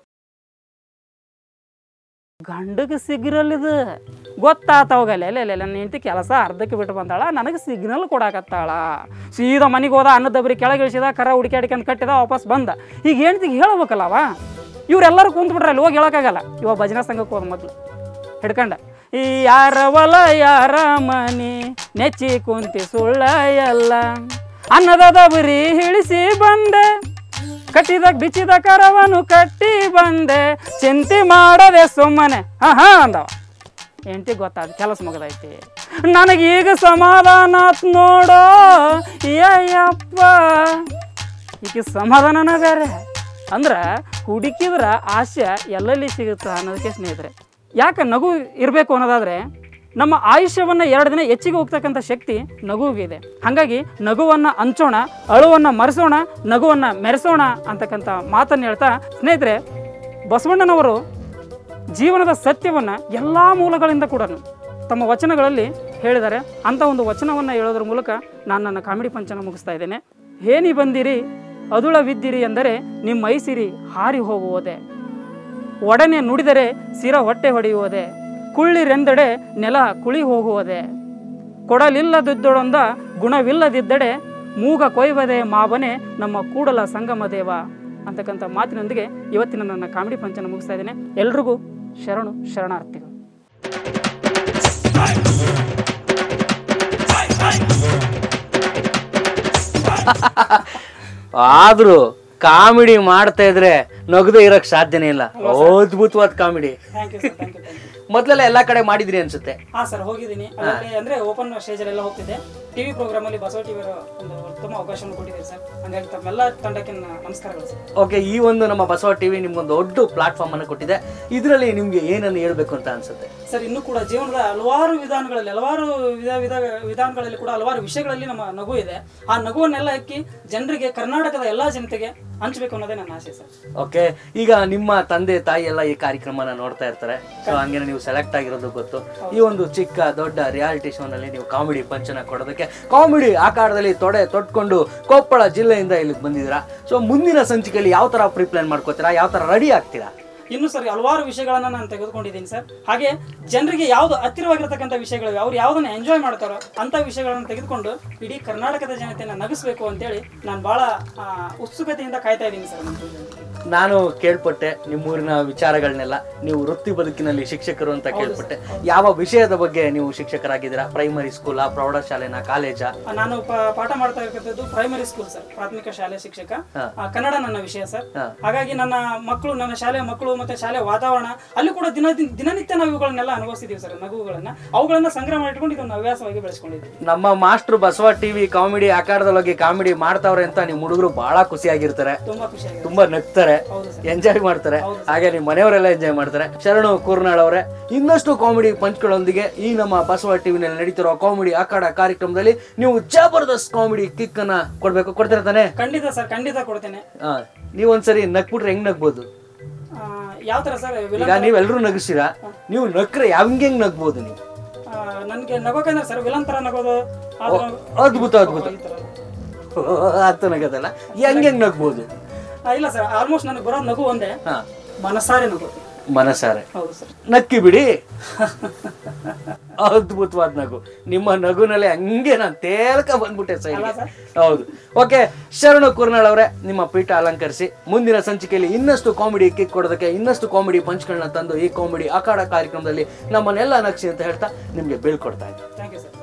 ಗಂಡಗೆ ಸಿಗ್ನಲ್ ಇದು ಗೊತ್ತಾತವಗಲ್ಲ ಇಲ್ಲ ಇಲ್ಲ ನನ್ನ ಹೆಂಡತಿ ಕೆಲಸ ಅರ್ಧಕ್ಕೆ ಬಿಟ್ಟು ಬಂದಾಳ ನನಗೆ ಸಿಗ್ನಲ್ ಕೊಡಾಕತ್ತಾಳ ಸೀದಾ ಮನೆಗೆ ಹೋದ ಅನ್ನದ ದಬ್ರಿ ಕೆಳಗೆ ಇಳಿಸಿದ ಕರ ಹುಡುಕ್ಯಾಡ್ಕೊಂಡ್ ಕಟ್ಟಿದ ವಾಪಸ್ ಬಂದ ಈಗ ಹೆಂಡ್ತಿಗೆ ಹೇಳ್ಬೇಕಲ್ಲವ ಇವರೆಲ್ಲರೂ ಕುಂತ್ಬಿಟ್ರೆ ಅಲ್ಲಿ ಹೋಗಿ ಹೇಳೋಕ್ಕಾಗಲ್ಲ ಇವ ಭಜನಾ ಸಂಘಕ್ಕೆ ಹೋದ ಮೊದಲು ಹಿಡ್ಕಂಡ ಈ ಯಾರ ಹೊಲ ಯಾರ ಮನಿ ನೆಚ್ಚಿ ಕುಂತಿ ಸುಳ್ಳ ಎಲ್ಲ ಅನ್ನದ ದಬರಿ ಇಳಿಸಿ ಬಂದೆ ಕಟ್ಟಿದ ಬಿಚ್ಚಿದ ಕರವನ್ನು ಕಟ್ಟಿ ಬಂದೆ ಚಿಂತೆ ಮಾಡದೆ ಸುಮ್ಮನೆ ಹಾ ಹಾ ಅಂದವ ಹೆಂಡತಿ ಗೊತ್ತಾದ ಕೆಲಸ ಮುಗದೈತಿ ನನಗೀಗ ಸಮಾಧಾನ ಆತ್ ನೋಡೋ ಏಯಪ್ಪ ಈಗ ಸಮಾಧಾನನ ಬೇರೆ ಅಂದ್ರೆ ಹುಡುಕಿದ್ರ ಆಸೆ ಎಲ್ಲೆಲ್ಲಿ ಸಿಗುತ್ತ ಅನ್ನೋದಕ್ಕೆ ಸ್ನೇಹಿತರೆ ಯಾಕೆ ನಗು ಇರಬೇಕು ಅನ್ನೋದಾದ್ರೆ ನಮ್ಮ ಆಯುಷ್ಯವನ್ನು ಎರಡು ದಿನ ಹೆಚ್ಚಿಗೆ ಹೋಗ್ತಕ್ಕಂಥ ಶಕ್ತಿ ನಗುವಿಗಿದೆ ಹಾಗಾಗಿ ನಗುವನ್ನು ಹಂಚೋಣ ಅಳುವನ್ನು ಮರೆಸೋಣ ನಗುವನ್ನು ಮೆರೆಸೋಣ ಅಂತಕ್ಕಂಥ ಮಾತನ್ನು ಹೇಳ್ತಾ ಸ್ನೇಹಿತರೆ ಬಸವಣ್ಣನವರು ಜೀವನದ ಸತ್ಯವನ್ನು ಎಲ್ಲ ಮೂಲಗಳಿಂದ ಕೂಡ ತಮ್ಮ ವಚನಗಳಲ್ಲಿ ಹೇಳಿದ್ದಾರೆ ಅಂಥ ಒಂದು ವಚನವನ್ನು ಹೇಳೋದ್ರ ಮೂಲಕ ನಾನು ನನ್ನ ಕಾಮಿಡಿ ಪಂಚನ ಮುಗಿಸ್ತಾ ಇದ್ದೇನೆ ಹೇನಿ ಬಂದಿರಿ ಅದುಳವಿದ್ದಿರಿ ಎಂದರೆ ನಿಮ್ಮ ಮೈಸಿರಿ ಹಾರಿ ಹೋಗುವುದೇ ಒಡನೆ ನುಡಿದರೆ ಸಿರ ಹೊಟ್ಟೆ ಹೊಡೆಯುವುದೇ ಕುಳ್ಳಿರೆಂದೆಡೆ ನೆಲ ಕುಳಿ ಹೋಗುವುದೇ ಕೊಡಲಿಲ್ಲದಿದ್ದೊಡೊಂದ ಗುಣವಿಲ್ಲದಿದ್ದಡೆ ಮೂಗ ಕೊಯ್ವದೆ ಮಾವನೆ ನಮ್ಮ ಕೂಡಲ ಸಂಗಮ ದೇವ ಅಂತಕ್ಕಂಥ ಮಾತಿನೊಂದಿಗೆ ಇವತ್ತಿನ ನನ್ನ ಕಾಮಿಡಿ ಪಂಚನ ಮುಗಿಸ್ತಾ ಇದ್ದೇನೆ ಎಲ್ರಿಗೂ ಶರಣು ಶರಣಾರ್ಥಿಗಳು ಆದ್ರೂ ಕಾಮಿಡಿ ಮಾಡ್ತಾ ಇದ್ರೆ ನಗದೆ ಇರಕ್ ಸಾಧ್ಯನೇ ಇಲ್ಲ ಅದ್ಭುತವಾದ ಕಾಮಿಡಿ ಮೊದ್ಲೆಲ್ಲ ಎಲ್ಲಾ ಕಡೆ ಮಾಡಿದ್ರಿ ಅನ್ಸುತ್ತೆ ಹಾ ಸರ್ ಹೋಗಿದ್ದೀನಿ ಅದರಲ್ಲಿ ಅಂದ್ರೆ ಓಪನ್ ಸ್ಟೇಜ್ ಎಲ್ಲ ಹೋಗ್ತಿದ್ದೆ ಟಿವಿ ಪ್ರೋಗ್ರಾಮ್ ಅಲ್ಲಿ ಬಸವ ಟಿವಿ ಒಂದು ಉತ್ತಮ ಅವಕಾಶವನ್ನು ಕೊಟ್ಟಿದ್ದೀರಿ ಸರ್ ಹಂಗಾಗಿ ತಮ್ಮೆಲ್ಲ ತಂಡಕ್ಕೆ ನನ್ನ ನಮಸ್ಕಾರಗಳು ಸರ್ ಓಕೆ ಈ ಒಂದು ನಮ್ಮ ಬಸವ ಟಿವಿ ನಿಮ್ಗೊಂದು ದೊಡ್ಡ ಪ್ಲಾಟ್ಫಾರ್ಮ್ ಅನ್ನು ಕೊಟ್ಟಿದೆ ಇದರಲ್ಲಿ ನಿಮ್ಗೆ ಏನನ್ನು ಹೇಳ್ಬೇಕು ಅಂತ ಅನ್ಸುತ್ತೆ ಸರ್ ಇನ್ನೂ ಕೂಡ ಜೀವನದ ಹಲವಾರು ವಿಧಾನಗಳಲ್ಲಿ ಹಲವಾರು ವಿಧ ವಿಧ ವಿಧಾನಗಳಲ್ಲಿ ಕೂಡ ಹಲವಾರು ವಿಷಯಗಳಲ್ಲಿ ನಮ್ಮ ನಗು ಇದೆ ಆ ನಗುವನ್ನೆಲ್ಲ ಹಾಕಿ ಜನರಿಗೆ ಕರ್ನಾಟಕದ ಎಲ್ಲಾ ಜನತೆಗೆ ಹಂಚಬೇಕು ಅನ್ನೋದೇ ನನ್ನ ಆಸೆ ಸರ್ ಓಕೆ ಈಗ ನಿಮ್ಮ ತಂದೆ ತಾಯಿ ಎಲ್ಲ ಈ ಕಾರ್ಯಕ್ರಮನ ನೋಡ್ತಾ ಇರ್ತಾರೆ ಸೊ ಹಂಗೇನೆ ನೀವು ಸೆಲೆಕ್ಟ್ ಆಗಿರೋದು ಗೊತ್ತು ಈ ಒಂದು ಚಿಕ್ಕ ದೊಡ್ಡ ರಿಯಾಲಿಟಿ ಶೋನಲ್ಲಿ ನೀವು ಕಾಮಿಡಿ ಪಂಚನ ಕೊಡೋದಕ್ಕೆ ಕಾಮಿಡಿ ಆಕಾರದಲ್ಲಿ ತೊಡೆ ತೊಟ್ಕೊಂಡು ಕೊಪ್ಪಳ ಜಿಲ್ಲೆಯಿಂದ ಇಲ್ಲಿಗೆ ಬಂದಿದ್ದೀರಾ ಸೊ ಮುಂದಿನ ಸಂಚಿಕೆಯಲ್ಲಿ ಯಾವ ತರ ಪ್ರೀ ಪ್ಲಾನ್ ಮಾಡ್ಕೋತೀರಾ ಯಾವ ತರ ರೆಡಿ ಆಗ್ತೀರಾ ಇನ್ನು ಸರ್ ಹಲವಾರು ವಿಷಯಗಳನ್ನ ನಾನು ತೆಗೆದುಕೊಂಡಿದ್ದೀನಿ ಸರ್ ಹಾಗೆ ಜನರಿಗೆ ಯಾವ್ದು ಹತ್ತಿರವಾಗಿರ್ತಕ್ಕಂಥ ವಿಷಯಗಳು ಅವ್ರು ಯಾವ್ದನ್ನ ಎಂಜಾಯ್ ಮಾಡ್ತಾರೋ ಅಂತ ವಿಷಯಗಳನ್ನ ತೆಗೆದುಕೊಂಡು ಇಡೀ ಕರ್ನಾಟಕದ ಜನತೆಯನ್ನ ನಗಿಸ್ಬೇಕು ಅಂತೇಳಿ ನಾನು ಬಹಳ ಆ, ಉತ್ಸುಕತೆಯಿಂದ ಕಾಯ್ತಾ ಇದ್ದೀನಿ ಸರ್ ನಮ್ಮ ಜೀವನದಲ್ಲಿ. ನಾನು ಕೇಳ್ಪಟ್ಟೆ ನಿಮ್ಮೂರಿನ ವಿಚಾರಗಳನ್ನೆಲ್ಲ ನೀವು ವೃತ್ತಿ ಬದುಕಿನಲ್ಲಿ ಶಿಕ್ಷಕರು ಅಂತ ಕೇಳ್ಪಟ್ಟೆ ಯಾವ ವಿಷಯದ ಬಗ್ಗೆ ನೀವು ಶಿಕ್ಷಕರಾಗಿದ್ದೀರಾ ಪ್ರೈಮರಿ ಸ್ಕೂಲಾ ಪ್ರೌಢಶಾಲೆನಾ ಕಾಲೇಜಾ ಆ, ನಾನು ಪ- ಪಾಠ ಮಾಡ್ತಾ ಇರ್ತಕ್ಕಂಥದ್ದು ಪ್ರೈಮರಿ ಸ್ಕೂಲ್ ಸರ್ ಪ್ರಾಥಮಿಕ ಶಾಲೆ ಶಿಕ್ಷಕ ಹಾ. ಆ, ಕನ್ನಡ ನನ್ನ ವಿಷಯ ಸರ್ ಹಾ. ಹಾಗಾಗಿ ನನ್ನ ಮಕ್ಕಳು ನನ್ನ ಶಾಲೆಯ ಮಕ್ಕಳು ಮತ್ತೆ ಶಾಲೆಯ ವಾತಾವರಣ ಅಲ್ಲಿ ಕೂಡ ದಿನ ದಿನನಿತ್ಯ ನಾವು ಇವುಗಳನ್ನೆಲ್ಲ ಅನುಭವಿಸಿದೀವಿ ಸರ್ ನಗುಗಳನ್ನ ಅವುಗಳನ್ನ ಸಂಗ್ರಹ ಮಾಡಿಟ್ಕೊಂಡು ಇದನ್ನು ಹವ್ಯಾಸವಾಗಿ ಬೆಳೆಸ್ಕೊಂಡಿದ್ದೀವಿ ನಮ್ಮ ಮಾಸ್ಟರ್ ಬಸವ ಟಿವಿ ಕಾಮಿಡಿ ಆಕಾರದೊಳಗೆ ಕಾಮಿಡಿ ಮಾಡ್ತಾವ್ರೆ ಅಂತ ನಿಮ್ಮ ಹುಡುಗರು ಬಹಳ ಖುಷಿಯಾಗಿರ್ತಾರೆ ತುಂಬಾ ಖುಷಿಯಾಗಿದೆ ತುಂಬಾ ನಗ್ತಾರೆ ಹೌದು ಸರ್ ಎಂಜಾಯ್ ಮಾಡ್ತಾರೆ ಹಾಗೆ ನಿಮ್ಮ ಮನೆಯವರೆಲ್ಲ ಎಂಜಾಯ್ ಮಾಡ್ತಾರೆ ಶರಣು ಕೂರ್ನಾಳ್ ಅವರೇ ಇನ್ನಷ್ಟು ಕಾಮಿಡಿ ಪಂಚ್ಗಳೊಂದಿಗೆ ಈ ನಮ್ಮ ಬಸವ ಟಿವಿನಲ್ಲಿ ನಡೀತಿರೋ ಕಾಮಿಡಿ ಆಕಾಡ ಕಾರ್ಯಕ್ರಮದಲ್ಲಿ ನೀವು ಜಬರ್ದಸ್ತ್ ಕಾಮಿಡಿ ಕಿಕ್ ಅನ್ನ ಕೊಡ್ಬೇಕು ಕೊಡ್ತೀರಾ ತಾನೆ ಖಂಡಿತ ಸರ್ ಖಂಡಿತ ಕೊಡ್ತೇನೆ ಹಾ ನೀವೊಂದ್ಸರಿ ನಕ್ಬಿಟ್ರೆ ಹೆಂಗ್ ನಗ್ಬೋದು ಯಾವ ತರ ಸರ್ ಈಗ ನೀವೆಲ್ಲರೂ ನಗಿಸ್ತೀರಾ ನೀವು ನಕ್ರೆ ಹೆಂಗ್ ಹೆಂಗ್ ನಗ್ಬೋದು ನೀವು ನನಗೆ ನಗೋಕಂದ್ರೆ ಸರ್ ವಿಲನ್ ತರ ನಗೋದು ಆದ್ರೆ ಅದ್ಭುತ ಅದ್ಭುತ ಈ ತರ. ಅರ್ಥ ನಗದಲ್ಲ ಹೆಂಗ್ ಹೆಂಗ್ ನಗ್ಬೋದು ಆ, ಇಲ್ಲ ಸರ್ ಆಲ್ಮೋಸ್ಟ್ ನನಗೆ ಬರೋ ನಗು ಒಂದೇ ಹಾ ಮನಸಾರೆ ನಗು ಮನಸಾರೆ ಹೌದು ಸರ್ ನಕ್ಕಿ ಬಿಡಿ ಅದ್ಭುತವಾದ ನಗು ನಿಮ್ಮ ನಗುನಲ್ಲಿ ಹಂಗೆ ನಾನು ತೇಲ್ಕ ಬಂದ್ಬಿಟ್ಟೆ ಸೈಡ್ಗೆ ಹೌದು ಓಕೆ ಶರಣು ಕುರ್ನಾಳ್ ಅವರೇ ನಿಮ್ಮ ಪೀಠ ಅಲಂಕರಿಸಿ ಮುಂದಿನ ಸಂಚಿಕೆಯಲ್ಲಿ ಇನ್ನಷ್ಟು ಕಾಮಿಡಿ ಕಿಕ್ ಕೊಡೋದಕ್ಕೆ ಇನ್ನಷ್ಟು ಕಾಮಿಡಿ ಪಂಚ್ಗಳನ್ನ ತಂದು ಈ ಕಾಮಿಡಿ ಅಖಾಡ ಕಾರ್ಯಕ್ರಮದಲ್ಲಿ ನಮ್ಮನ್ನೆಲ್ಲ ನಕ್ಷಿ ಅಂತ ಹೇಳ್ತಾ ನಿಮ್ಗೆ ಬೀಳ್ಕೊಡ್ತಾ ಇದ್ದೀನಿ ಥ್ಯಾಂಕ್ ಯು ಸರ್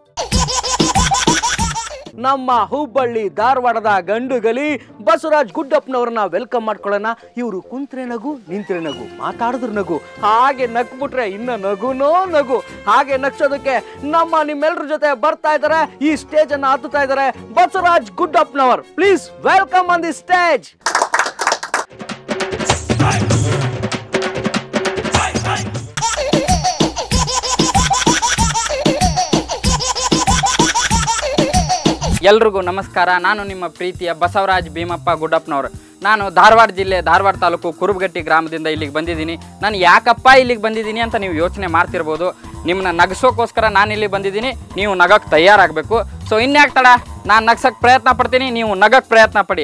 ನಮ್ಮ ಹುಬ್ಬಳ್ಳಿ ಧಾರವಾಡದ ಗಂಡುಗಲಿ ಬಸವರಾಜ್ ಗುಡ್ಡಪ್ಪನವ್ರನ್ನ ವೆಲ್ಕಮ್ ಮಾಡ್ಕೊಳ್ಳೋಣ ಇವರು ಕುಂತ್ರೆ ನಗು ನಿಂತ್ರೆ ನಗು ಮಾತಾಡಿದ್ರ ನಗು ಹಾಗೆ ನಕ್ಬಿಟ್ರೆ ಇನ್ನ ನಗುನೋ ನಗು ಹಾಗೆ ನಗ್ಸೋದಕ್ಕೆ ನಮ್ಮ ನಿಮ್ಮೆಲ್ಲರ ಜೊತೆ ಬರ್ತಾ ಇದ್ದಾರೆ ಈ ಸ್ಟೇಜ್ ಅನ್ನ ಹತ್ತುತ್ತಾ ಇದ್ದಾರೆ Basavaraj Guddappanavar please welcome on the stage ಎಲ್ರಿಗೂ ನಮಸ್ಕಾರ ನಾನು ನಿಮ್ಮ ಪ್ರೀತಿಯ ಬಸವರಾಜ್ ಭೀಮಪ್ಪ ಗುಡ್ಡಪ್ಪನವರು ನಾನು ಧಾರವಾಡ ಜಿಲ್ಲೆ ಧಾರವಾಡ ತಾಲೂಕು ಕುರುಬಗಟ್ಟಿ ಗ್ರಾಮದಿಂದ ಇಲ್ಲಿಗೆ ಬಂದಿದ್ದೀನಿ ನಾನು ಯಾಕಪ್ಪ ಇಲ್ಲಿಗೆ ಬಂದಿದ್ದೀನಿ ಅಂತ ನೀವು ಯೋಚನೆ ಮಾಡ್ತಿರ್ಬೋದು ನಿಮ್ಮನ್ನ ನಗಸೋಕ್ಕೋಸ್ಕರ ನಾನು ಇಲ್ಲಿ ಬಂದಿದ್ದೀನಿ ನೀವು ನಗಕ್ಕೆ ತಯಾರಾಗಬೇಕು ಸೊ ಇನ್ಯಾಕೆ ತಡ ನಾನು ನಗ್ಸಕ್ಕೆ ಪ್ರಯತ್ನ ಪಡ್ತೀನಿ ನೀವು ನಗಕ್ಕೆ ಪ್ರಯತ್ನ ಪಡಿ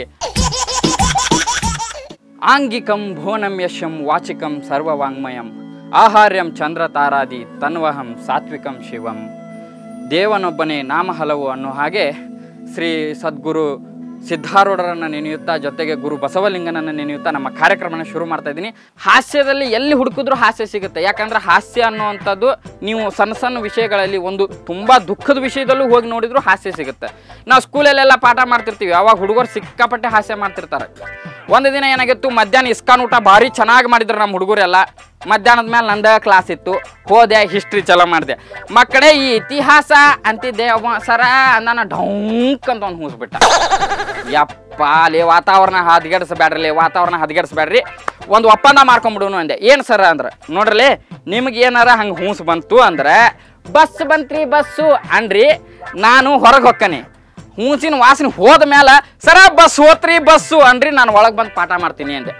ಆಂಗಿಕಂ ಭುವನಂ ಯಶಂ ವಾಚಿಕಂ ಸರ್ವವಾಂಗ್ಮಯಂ ಆಹಾರ್ಯಂ ಚಂದ್ರ ತಾರಾದಿ ತನ್ವಹಂ ಸಾತ್ವಿಕಂ ಶಿವಂ ದೇವನೊಬ್ಬನೇ ನಾಮ ಹಲವು ಅನ್ನೋ ಹಾಗೆ ಶ್ರೀ ಸದ್ಗುರು ಸಿದ್ಧಾರೂಢರನ್ನು ನೆನೆಯುತ್ತಾ ಜೊತೆಗೆ ಗುರು ಬಸವಲಿಂಗನನ್ನು ನೆನೆಯುತ್ತಾ ನಮ್ಮ ಕಾರ್ಯಕ್ರಮನ ಶುರು ಮಾಡ್ತಾ ಇದ್ದೀನಿ ಹಾಸ್ಯದಲ್ಲಿ ಎಲ್ಲಿ ಹುಡುಕಿದ್ರೂ ಹಾಸ್ಯ ಸಿಗುತ್ತೆ ಯಾಕಂದ್ರೆ ಹಾಸ್ಯ ಅನ್ನುವಂಥದ್ದು ನೀವು ಸಣ್ಣ ಸಣ್ಣ ವಿಷಯಗಳಲ್ಲಿ ಒಂದು ತುಂಬ ದುಃಖದ ವಿಷಯದಲ್ಲೂ ಹೋಗಿ ನೋಡಿದ್ರು ಹಾಸ್ಯ ಸಿಗುತ್ತೆ ನಾವು ಸ್ಕೂಲಲ್ಲೆಲ್ಲ ಪಾಠ ಮಾಡ್ತಿರ್ತೀವಿ ಅವಾಗ ಹುಡುಗರು ಸಿಕ್ಕಾಪಟ್ಟೆ ಹಾಸ್ಯ ಮಾಡ್ತಿರ್ತಾರೆ ಒಂದು ದಿನ ಏನಾಗಿತ್ತು ಮಧ್ಯಾಹ್ನ ಇಸ್ಕಾನ್ ಊಟ ಭಾರಿ ಚೆನ್ನಾಗಿ ಮಾಡಿದ್ರು ನಮ್ಮ ಹುಡುಗರೆಲ್ಲ ಮಧ್ಯಾಹ್ನದ ಮೇಲೆ ನಂದ ಕ್ಲಾಸ್ ಇತ್ತು ಹೋದೆ ಹಿಸ್ಟ್ರಿ ಚಲೋ ಮಾಡಿದೆ ಮಕ್ಕಳೇ ಈ ಇತಿಹಾಸ ಅಂತಿದ್ದೆ ಅವ ಸರ ಅಂದಾನ ಡೌಂಕ್ ಅಂತ ಒಂದು ಹೂಸ್ಬಿಟ್ಟ ಯಪ್ಪ ಅಲ್ಲಿ ವಾತಾವರಣ ಹದಗೆಡಿಸ್ಬೇಡ್ರಿ ವಾತಾವರಣ ಹದಗೆಡಿಸ್ಬೇಡ್ರಿ ಒಂದು ಒಪ್ಪಂದ ಮಾಡ್ಕೊಂಬಿಡುನು ಅಂದೆ ಏನು ಸರ ಅಂದ್ರೆ ನೋಡ್ರಲಿ ನಿಮ್ಗೆ ಏನಾರ ಹಂಗೆ ಹೂಸ್ ಬಂತು ಅಂದ್ರೆ ಬಸ್ ಬಂತ್ರಿ ಬಸ್ಸು ಅನ್ರಿ ನಾನು ಹೊರಗೆ ಹೊಕ್ಕನಿ ಹೂಸಿನ ವಾಸನೆ ಹೋದ ಮೇಲೆ ಸರ ಬಸ್ ಹೋತ್ರಿ ಬಸ್ಸು ಅನ್ರಿ ನಾನು ಒಳಗೆ ಬಂದು ಪಾಠ ಮಾಡ್ತೀನಿ ಅಂದೆ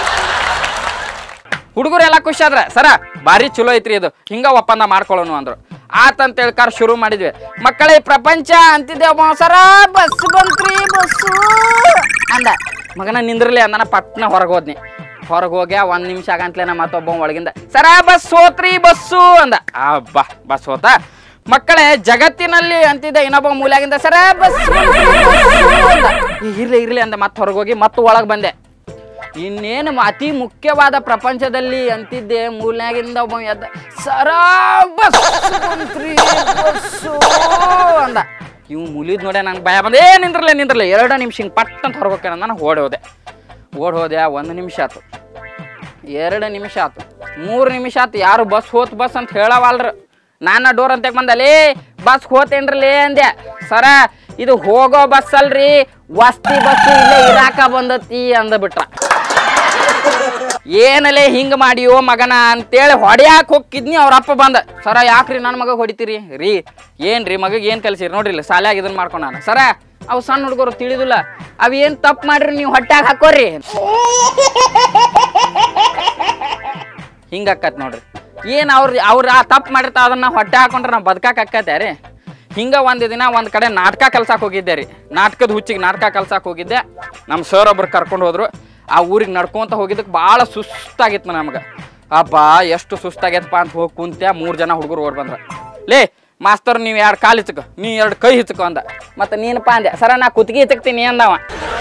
ಹುಡುಗರೆಲ್ಲ ಖುಷಿ ಆದ್ರೆ ಸರ ಭಾರಿ ಚಲೋ ಐತ್ರಿ ಇದು ಹಿಂಗ ಒಪ್ಪಂದ ಮಾಡ್ಕೊಳ್ಳೋನು ಅಂದ್ರು ಆತಂತ ಹೇಳ್ಕಾರ ಶುರು ಮಾಡಿದ್ವಿ ಮಕ್ಕಳೇ ಪ್ರಪಂಚ ಅಂತಿದ್ದೆ ಒಬ್ಬ ಸರ ಬಸ್ ಬಂತ್ರಿ ಬಸ್ಸು ಅಂದ ಮಗನ ನಿಂದ್ರಲಿ ಅಂದನ ಪಟ್ನ ಹೊರಗೆ ಹೋದ್ನಿ ಹೊರಗೆ ಹೋಗ್ಯ ಒಂದ್ ನಿಮಿಷ ಆಗಂತ್ಲೇನ ಮತ್ತೊಬ್ಬ ಒಳಗಿಂದ ಸರ ಬಸ್ ಹೋತ್ರಿ ಬಸ್ಸು ಅಂದ ಆ ಬಾ ಬಸ್ ಹೋತ ಮಕ್ಕಳೇ ಜಗತ್ತಿನಲ್ಲಿ ಅಂತಿದ್ದೆ ಇನ್ನೊಬ್ಬ ಮೂಲ್ಯಾಗಿಂದ ಸರ ಬಸ್ ಬಂತ್ರಿ, ಬಸ್ಸು ಅಂದ. ಏ, ಇರ್ಲಿ ಇರ್ಲಿ ಅಂದ ಮತ್ತೆ ಹೊರಗೆ ಹೋಗಿ ಮತ್ತೆ ಒಳಗೆ ಬಂದೆ ಇನ್ನೇನು ಮ- ಅತಿ ಮುಖ್ಯವಾದ ಪ್ರಪಂಚದಲ್ಲಿ ಅಂತಿದ್ದೆ ಮೂಲ್ನಾಗಿಂದ ಒಬ್ಬ ಎದ್ದ ಸರ ಬಸ್ ಬಂತ್ರಿ ಬಸ್ಸು ಅಂದ ಇವ್ ಮುಲಿದ್ ನೋಡೆ ನಂಗೆ ಭಯ ಬಂದ ಏ ನಿಂದ್ರಲ್ಲ ನಿಂದ್ರಲ್ಲ ಎರಡು ನಿಮಿಷ ಹಿಂಗೆ ಪಟ್ ಅಂತ ಹೊರಗೋಕೆ ನಾನು ಓಡಿ ಹೋದೆ ಓಡ್ ಹೋದೆ ಒಂದು ನಿಮಿಷ ಆಯ್ತು ಎರಡು ನಿಮಿಷ ಆತು ಮೂರು ನಿಮಿಷ ಆತು ಯಾರು ಬಸ್ ಹೋತ್ ಬಸ್ ಅಂತ ಹೇಳವಲ್ರ ನಾನು ಡೋರ್ ಅಂತ ಬಂದಲ್ಲಿ ಬಸ್ ಹೋತೇನ್ರಲೇ ಅಂದೆ ಸರ ಇದು ಹೋಗೋ ಬಸ್ ಅಲ್ರಿ ವಸ್ತಿ ಬಸ್ ಇಲ್ಲೇ ಇರಾಕ ಬಂದತಿ ಅಂದ್ಬಿಟ್ರ ಏನಲೇ ಹಿಂಗ ಮಾಡಿಯೋ ಮಗನ ಅಂತೇಳಿ ಹೊಡ್ಯಾಕ್ ಹೋಗಿದ್ನಿ ಅವ್ರ ಅಪ್ಪ ಬಂದ ಸರ ಯಾಕ್ರಿ ನನ್ನ ಮಗ ಹೊಡಿತೀರಿ ರೀ ಏನ್ರಿ ಮಗಗೆ ಏನ್ ಕಲ್ಸಿರಿ ನೋಡ್ರಿ ಇಲ್ಲಿ ಸಾಲ್ಯಾಗ ಇದನ್ನ ಮಾಡ್ಕೊಂಡ್ ನಾನು ಸರ ಅವು ಸಣ್ಣ ಹುಡುಗರು ತಿಳಿದಿಲ್ಲ ಅವ್ ಏನ್ ತಪ್ಪು ಮಾಡ್ರಿ ನೀವು ಹೊಟ್ಯಾಗ ಹಾಕೋರಿ ಹಿಂಗ ಆಕತ್ ನೋಡ್ರಿ ಏನ್ ಅವ್ರ ಅವ್ರ ಆ ತಪ್ಪು ಮಾಡಿರ್ತಾವ ಅದನ್ನ ಹೊಟ್ಟೆ ಹಾಕೊಂಡ್ರೆ ನಾವು ಬದುಕಾಕ ಆಕತ್ತೆ ರೀ ಹಿಂಗ ಒಂದು ದಿನ ಒಂದು ಕಡೆ ನಾಟಕ ಕಲ್ಸಕ್ಕೆ ಹೋಗಿದ್ದೆ ರೀ ನಾಟಕದ ಹುಚ್ಚಿಗೆ ನಾಟಕ ಕಲ್ಸಕ್ಕೆ ಹೋಗಿದ್ದೆ ನಮ್ಮ ಸರ್ ಒಬ್ರು ಕರ್ಕೊಂಡು ಹೋದ್ರು ಆ ಊರಿಗೆ ನಡ್ಕೊಂತ ಹೋಗಿದ್ದಕ್ಕೆ ಭಾಳ ಸುಸ್ತಾಗಿತ್ತು ನಮ್ಗೆ ಅಬ್ಬಾ ಎಷ್ಟು ಸುಸ್ತಾಗೈತಪ್ಪ ಅಂತ ಹೋಗಿ ಕುಂತೆ ಮೂರು ಜನ ಹುಡುಗರು ಓಡ್ ಬಂದ್ರ ಲೇ ಮಾಸ್ತರ್ ನೀವು ಎರಡು ಕಾಲು ಹಿಚ್ಕೊ ನೀ ಎರಡು ಕೈ ಹಿಚ್ಕೊ ಅಂದ ಮತ್ತೆ ನೀನಪ್ಪ ಅಂದೆ ಸರ ನಾ ಕುತ್ತಿಗೆ ಹಿಚಕ್ತೀನಿ ಅಂದವ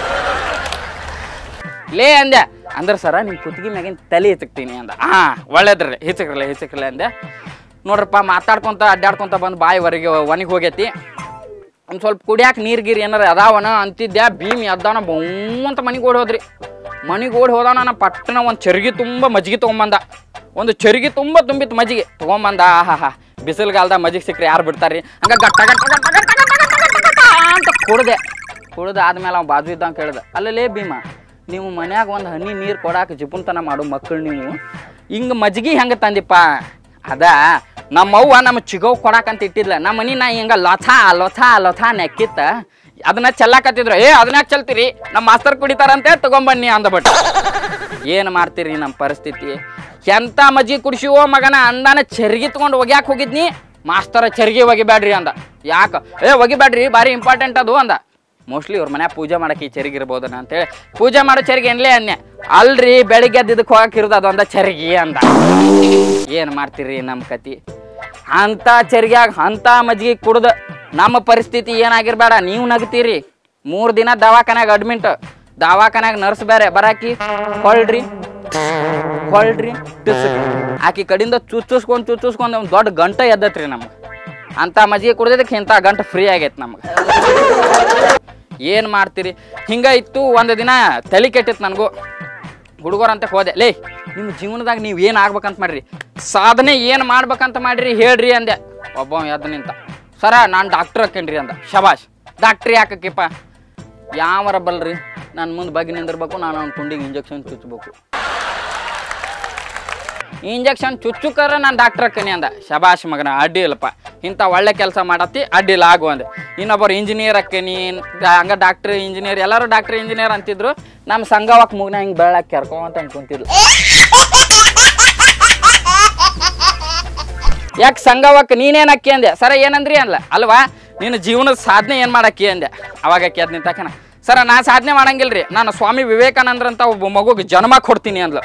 ಲೇ ಅಂದೆ ಅಂದ್ರೆ ಸರ ನಿಮ್ಮ ಕುತ್ತಿಗೆ ಮ್ಯಾಗಿನ ತಲೆ ಹಿಚಕ್ತೀನಿ ಅಂದ ಹಾ ಒಳ್ಳೇದ್ರಿ ಹಿಚಕ್ರಲ್ಲ ಹಿಚಕ್ರಲ್ಲ ಅಂದೆ ನೋಡ್ರಪ್ಪ ಮಾತಾಡ್ಕೊಂತ ಅಡ್ಡಾಡ್ಕೊಂತ ಬಂದು ಬಾಯಿ ಹೊರಗೆ ಒಣಗಿ ಹೋಗೈತಿ ಒಂದು ಸ್ವಲ್ಪ ಕುಡಿಯಾಕ ನೀರು ಗೀರು ಏನಾರ ಅದಾವನ ಅಂತಿದ್ದೆ ಭೀಮ್ ಎದ್ದಾನ ಬೊಮ್ಮ ಅಂತ ಮನೆಗೆ ಓಡಿ ಹೋದ್ರಿ ಮನೆಗೆ ಓಡಿ ಹೋದಾನ ನಾ ಪಟ್ಟಣ ಒಂದು ಚರ್ಗಿ ತುಂಬ ಮಜ್ಜಿಗೆ ತೊಗೊಂಬಂದ ಒಂದು ಚರ್ಗಿ ತುಂಬ ತುಂಬಿತ್ತು ಮಜ್ಜಿಗೆ ತೊಗೊಂಬಂದ ಆಹಾ ಹಾ ಬಿಸಿಲುಗಾಲ್ದ ಮಜ್ಜಿಗೆ ಸಿಕ್ಕರೆ ಯಾರು ಬಿಡ್ತಾರ್ರಿ ಹಂಗ ಗಟ್ಟ ಗಟ್ಟ ಗಟ್ಟ ಗಟ್ಟ ಗಟ್ಟ ಗಟ್ಟ ಗಟ್ಟ ಗಟ್ಟ ಅಂತ ಕುಡ್ದೆ ಕುಡ್ದು ಆದ್ಮೇಲೆ ಅವ್ನು ಬಾಜು ಇದ್ದಂಗೆ ಕೇಳ್ದೆ ಅಲ್ಲಲೇ ಭೀಮ ನೀವು ಮನ್ಯಾಗ ಒಂದು ಹನಿ ನೀರು ಕೊಡಾಕ ಜಿಪುನ್ತನ ಮಾಡು ಮಕ್ಕಳು ನೀವು ಹಿಂಗೆ ಮಜ್ಜಿಗೆ ಹೆಂಗೆ ತಂದಿಪ್ಪ ಅದ ನಮ್ಮವ್ವ ನಮ್ಮ ಚಿಗವ್ ಕೊಡಾಕಂತ ಇಟ್ಟಿದ್ಲ ನಮ್ಮ ಮನಿ ನಾ ಹಿಂಗ ಲೊಥ ಲೊಥ ಲೊಥ ನೆಕ್ಕಿತ್ತ ಅದನ್ನ ಚೆಲ್ಲಾಕತ್ತಿದ್ರು ಏ ಅದನ್ನ ಯಾಕೆ ಚೆಲ್ತೀರಿ ನಮ್ಮ ಮಾಸ್ತರ್ ಕುಡಿತಾರಂತೆ ತಗೊಂಬನ್ನಿ ಅಂದ್ಬಿಟ್ಟು ಏನು ಮಾಡ್ತೀರಿ ನಮ್ಮ ಪರಿಸ್ಥಿತಿ ಎಂತ ಮಜ್ಜಿಗೆ ಕುಡಿಸಿವೋ ಮಗನ ಅಂದಾನ ಚರ್ಗಿ ತಗೊಂಡು ಒಗ್ಯಾಕ ಹೋಗಿದ್ನಿ ಮಾಸ್ತರ ಚರ್ಗಿ ಒಗಿಬ್ಯಾಡ್ರಿ ಅಂದ ಯಾಕ ಏ ಒಗಿಬ್ಯಾಡ್ರಿ ಭಾರಿ ಇಂಪಾರ್ಟೆಂಟ್ ಅದು ಅಂದ ಮೋಸ್ಟ್ಲಿ ಅವ್ರ ಮನ್ಯಾಗ ಪೂಜೆ ಮಾಡಕ್ಕೆ ಈ ಚರಿಗೆ ಇರ್ಬೋದನ ಅಂತೇಳಿ ಪೂಜೆ ಮಾಡೋ ಚರಿಗೆ ಏನ್ಲೇ ಅನ್ಯ ಅಲ್ರಿ ಬೆಳಿಗ್ಗೆ ಎದ್ದು ಇದಕ್ಕೆ ಹೋಗಕ್ಕೆ ಇರೋದು ಅದೊಂದ ಚರಿಗೆ ಅಂದ ಏನು ಮಾಡ್ತೀರಿ ನಮ್ಮ ಕತಿ ಅಂತ ಚರಿಗ್ಯಾಗ ಅಂತ ಮಜ್ಜಿಗೆ ಕುಡ್ದು ನಮ್ಮ ಪರಿಸ್ಥಿತಿ ಏನಾಗಿರ್ಬೇಡ ನೀವು ನಗ್ತೀರಿ ಮೂರು ದಿನ ದವಾಖಾನ್ಯಾಗ ಅಡ್ಮಿಂಟ್ ದವಾಖಾನ್ಯಾಗ ನರ್ಸ್ ಬೇರೆ ಬರಾಕಿ ಹೊಳ್ರಿ ಹೊಳ್ರಿ ಟಿಸ್ರಿ ಆಕಿ ಕಡಿಂದ ಚುಚ್ಚುಸ್ಕೊಂಡು ಚುಚ್ಚುಸ್ಕೊಂಡು ಒಂದು ದೊಡ್ಡ ಗಂಟ ಎದ್ದತ್ರಿ ನಮ್ಗೆ ಅಂತ ಮಜ್ಜಿಗೆ ಕುಡ್ದಿದ್ದಕ್ಕೆ ಇಂಥ ಗಂಟು ಫ್ರೀ ಆಗೈತೆ ನಮ್ಗೆ ಏನು ಮಾಡ್ತೀರಿ ಹಿಂಗ ಇತ್ತು ಒಂದು ದಿನ ತಲೆ ಕೆಟ್ಟಿತ್ತು ನನಗೂ ಹುಡುಗರಂತ ಹೋದೆ ಲೇ ನಿಮ್ಮ ಜೀವನದಾಗ ನೀವು ಏನು ಆಗ್ಬೇಕಂತ ಮಾಡ್ರಿ ಸಾಧನೆ ಏನು ಮಾಡ್ಬೇಕಂತ ಮಾಡ್ರಿ ಹೇಳ್ರಿ ಅಂದೆ ಒಬ್ಬ ಎದ್ದು ನಿಂತ ಸರ ನಾನು ಡಾಕ್ಟ್ರ್ ಹಾಕೇನ್ರಿ ಅಂದ ಶಬಾಷ್ ಡಾಕ್ಟ್ರಿ ಯಾಕಕ್ಕಿಪ್ಪ ಯಾವರ ಬಲ್ರಿ ನಾನು ಮುಂದೆ ಬಗ್ಗೆ ನಿಂದಿರ್ಬೇಕು ನಾನು ಅವ್ನ ಕುಂಡಿಗೆ ಇಂಜೆಕ್ಷನ್ ಚುಚ್ಚಬೇಕು ಇಂಜೆಕ್ಷನ್ ಚುಚ್ಚುಕರ ನಾನು ಡಾಕ್ಟರ್ ಅಕ್ಕನಿ ಅಂದ ಶಬಾಷ್ ಮಗನ ಅಡ್ಡಿ ಇಲ್ಲಪ್ಪ ಇಂಥ ಒಳ್ಳೆ ಕೆಲಸ ಮಾಡತ್ತಿ ಅಡ್ಡಿ ಇಲ್ಲ ಆಗು ಅಂದೆ ಇನ್ನೊಬ್ಬರು ಇಂಜಿನಿಯರ್ ಅಕ್ಕನಿ ಹಂಗ ಡಾಕ್ಟ್ರ್ ಇಂಜಿನಿಯರ್ ಎಲ್ಲರೂ ಡಾಕ್ಟರ್ ಇಂಜಿನಿಯರ್ ಅಂತಿದ್ರು ನಮ್ಮ ಸಂಘವಕ್ಕೆ ಮುಗ್ನ ಹಿಂಗೆ ಬೆಳ್ಳಕ್ಕೆ ಕೆರ್ಕೊಂತ ಅನ್ಕೊಂತಿದ್ಲು ಯಾಕೆ ಸಂಘವಕ್ಕೆ ನೀನೇನು ಅಕ್ಕಿ ಅಂದೆ ಸರ ಏನಂದ್ರಿ ಅನ್ಲ ಅಲ್ವಾ ನೀನು ಜೀವನದ ಸಾಧನೆ ಏನು ಮಾಡಕ್ಕಿ ಅಂದೆ ಅವಾಗ ಅಕ್ಕಿ ಅದ್ ನಿಂತಾಕನ ಸರ ನಾ ಸಾಧನೆ ಮಾಡಂಗಿಲ್ರಿ ನಾನು ಸ್ವಾಮಿ ವಿವೇಕಾನಂದ್ರ ಅಂತ ಒಬ್ಬ ಮಗುಗೆ ಜನ್ಮ ಕೊಡ್ತೀನಿ ಅಂದ್ಲು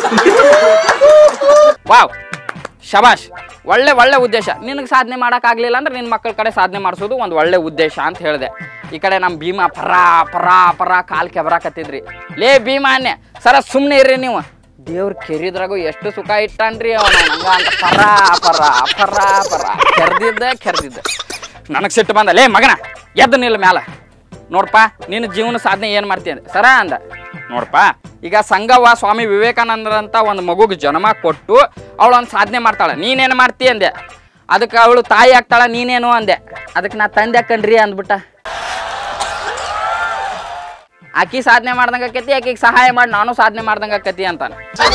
ವಾವ್ ಶಬಾಷ್ ಒಳ್ಳೆ ಒಳ್ಳೆ ಉದ್ದೇಶ ನಿನಗೆ ಸಾಧನೆ ಮಾಡೋಕ್ಕಾಗಲಿಲ್ಲ ಅಂದ್ರೆ ನಿನ್ನ ಮಕ್ಕಳ ಕಡೆ ಸಾಧನೆ ಮಾಡಿಸೋದು ಒಂದು ಒಳ್ಳೆ ಉದ್ದೇಶ ಅಂತ ಹೇಳಿದೆ ಈ ಕಡೆ ನಮ್ಮ ಭೀಮಾ ಪರಾ ಪರಾ ಪರಾ ಕಾಲ್ ಕೆಬರಾಕತ್ತಿದ್ರಿ ಲೇ ಭೀಮಾ ಅನ್ನೆ ಸರ ಸುಮ್ಮನೆ ಇರ್ರಿ ನೀವು ದೇವ್ರ ಕೆರಿದ್ರಾಗೂ ಎಷ್ಟು ಸುಖ ಇಟ್ಟಾನ್ರಿ ಅವನು ಹಂಗ ಅಂತ ಪರಾ ಪರಾ ಪರಾ ಪರಾ ಕೆರ್ದಿದ್ದ ಕೆರ್ದಿದ್ದ ನನಗೆ ಸಿಟ್ಟು ಬಂದ ಲೇ ಮಗನ ಎದ್ದು ನಿಲ್ಲ ಮ್ಯಾಲ ನೋಡ್ಪ ನಿನ್ನ ಜೀವನ ಸಾಧನೆ ಏನು ಮಾಡ್ತೀನಿ ಅಂದೆ ಸರ ಅಂದ ನೋಡ್ಪ ಈಗ ಸಂಘವ ಸ್ವಾಮಿ ವಿವೇಕಾನಂದರ ಅಂತ ಒಂದು ಮಗುಗೆ ಜನ್ಮ ಕೊಟ್ಟು ಅವಳು ಒಂದು ಸಾಧನೆ ಮಾಡ್ತಾಳೆ ನೀನೇನು ಮಾಡ್ತಿ ಅಂದೆ ಅದಕ್ಕೆ ಅವಳು ತಾಯಿ ಆಗ್ತಾಳ ನೀನೇನು ಅಂದೆ ಅದಕ್ಕೆ ನಾ ತಂದೆ ಹಾಕಣ್ರಿ ಅಂದ್ಬಿಟ್ಟ ಆಕಿ ಸಾಧನೆ ಮಾಡ್ದಂಗ ಆಕೈತಿ ಆಕಿಗೆ ಸಹಾಯ ಮಾಡಿ ನಾನು ಸಾಧನೆ ಮಾಡ್ದಂಗ ಆಕತಿ ಅಂತಾನೆ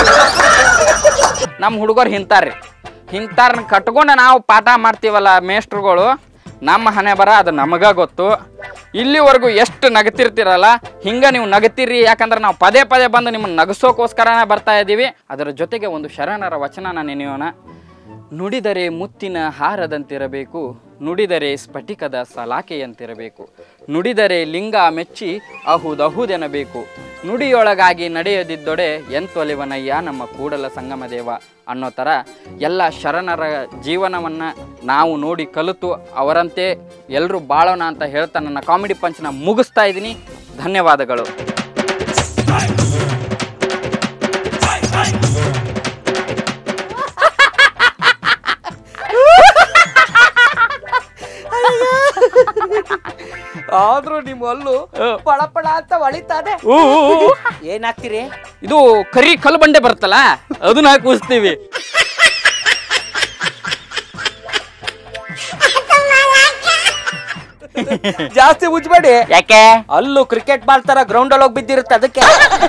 ನಮ್ಮ ಹುಡುಗರು ಹಿಂತಾರ್ರಿ ಹಿಂತಾರನ್ನ ಕಟ್ಕೊಂಡು ನಾವು ಪಾಠ ಮಾಡ್ತೀವಲ್ಲ ಮೇಷ್ಟ್ರುಗಳು ನಮ್ಮ ಹಣೆ ಬರ ಅದು ನಮಗ ಗೊತ್ತು ಇಲ್ಲಿವರೆಗೂ ಎಷ್ಟು ನಗತಿರ್ತೀರಲ್ಲ ಹಿಂಗೆ ನೀವು ನಗತೀರಿ ಯಾಕಂದ್ರೆ ನಾವು ಪದೇ ಪದೇ ಬಂದು ನಿಮ್ಮನ್ನು ನಗಸೋಕೋಸ್ಕರನೇ ಬರ್ತಾ ಇದ್ದೀವಿ ಅದರ ಜೊತೆಗೆ ಒಂದು ಶರಣರ ವಚನನ ನೆನೆಯೋಣ ನುಡಿದರೆ ಮುತ್ತಿನ ಹಾರದಂತಿರಬೇಕು ನುಡಿದರೆ ಸ್ಫಟಿಕದ ಸಲಾಕೆಯಂತಿರಬೇಕು ನುಡಿದರೆ ಲಿಂಗ ಮೆಚ್ಚಿ ಅಹುದಹುದೆನಬೇಕು ನುಡಿಯೊಳಗಾಗಿ ನಡೆಯದಿದ್ದೊಡೆ ಎಂತೊಲಿವನಯ್ಯ ನಮ್ಮ ಕೂಡಲ ಸಂಗಮ ದೇವ ಅನ್ನೋ ಥರ ಎಲ್ಲ ಶರಣರ ಜೀವನವನ್ನು ನಾವು ನೋಡಿ ಕಲಿತು ಅವರಂತೆ ಎಲ್ಲರೂ ಬಾಳೋಣ ಅಂತ ಹೇಳ್ತಾ ನನ್ನ ಕಾಮಿಡಿ ಪಂಚನ ಮುಗಿಸ್ತಾ ಇದ್ದೀನಿ ಧನ್ಯವಾದಗಳು ಆದ್ರೂ ನಿಮ್ಮ ಅಲ್ಲು ಪಳ ಪಳ ಅಂತ ಹೊಳಿತಾನೆ ಏನಾಗ್ತೀರಿ ಇದು ಕರಿ ಕಲ್ಲು ಬಂಡೆ ಬರುತ್ತಲ್ಲ ಅದನ್ನ ಹಾಕಿ ಕೂಸ್ತೀವಿ ಜಾಸ್ತಿ ಉಜ್ಬೇಡಿ ಯಾಕೆ ಅಲ್ಲೂ ಕ್ರಿಕೆಟ್ ಬಾಲ್ ತರ ಗ್ರೌಂಡ್ ಅಲ್ಲಿ ಹೋಗಿ ಬಿದ್ದಿರುತ್ತೆ ಅದಕ್ಕೆ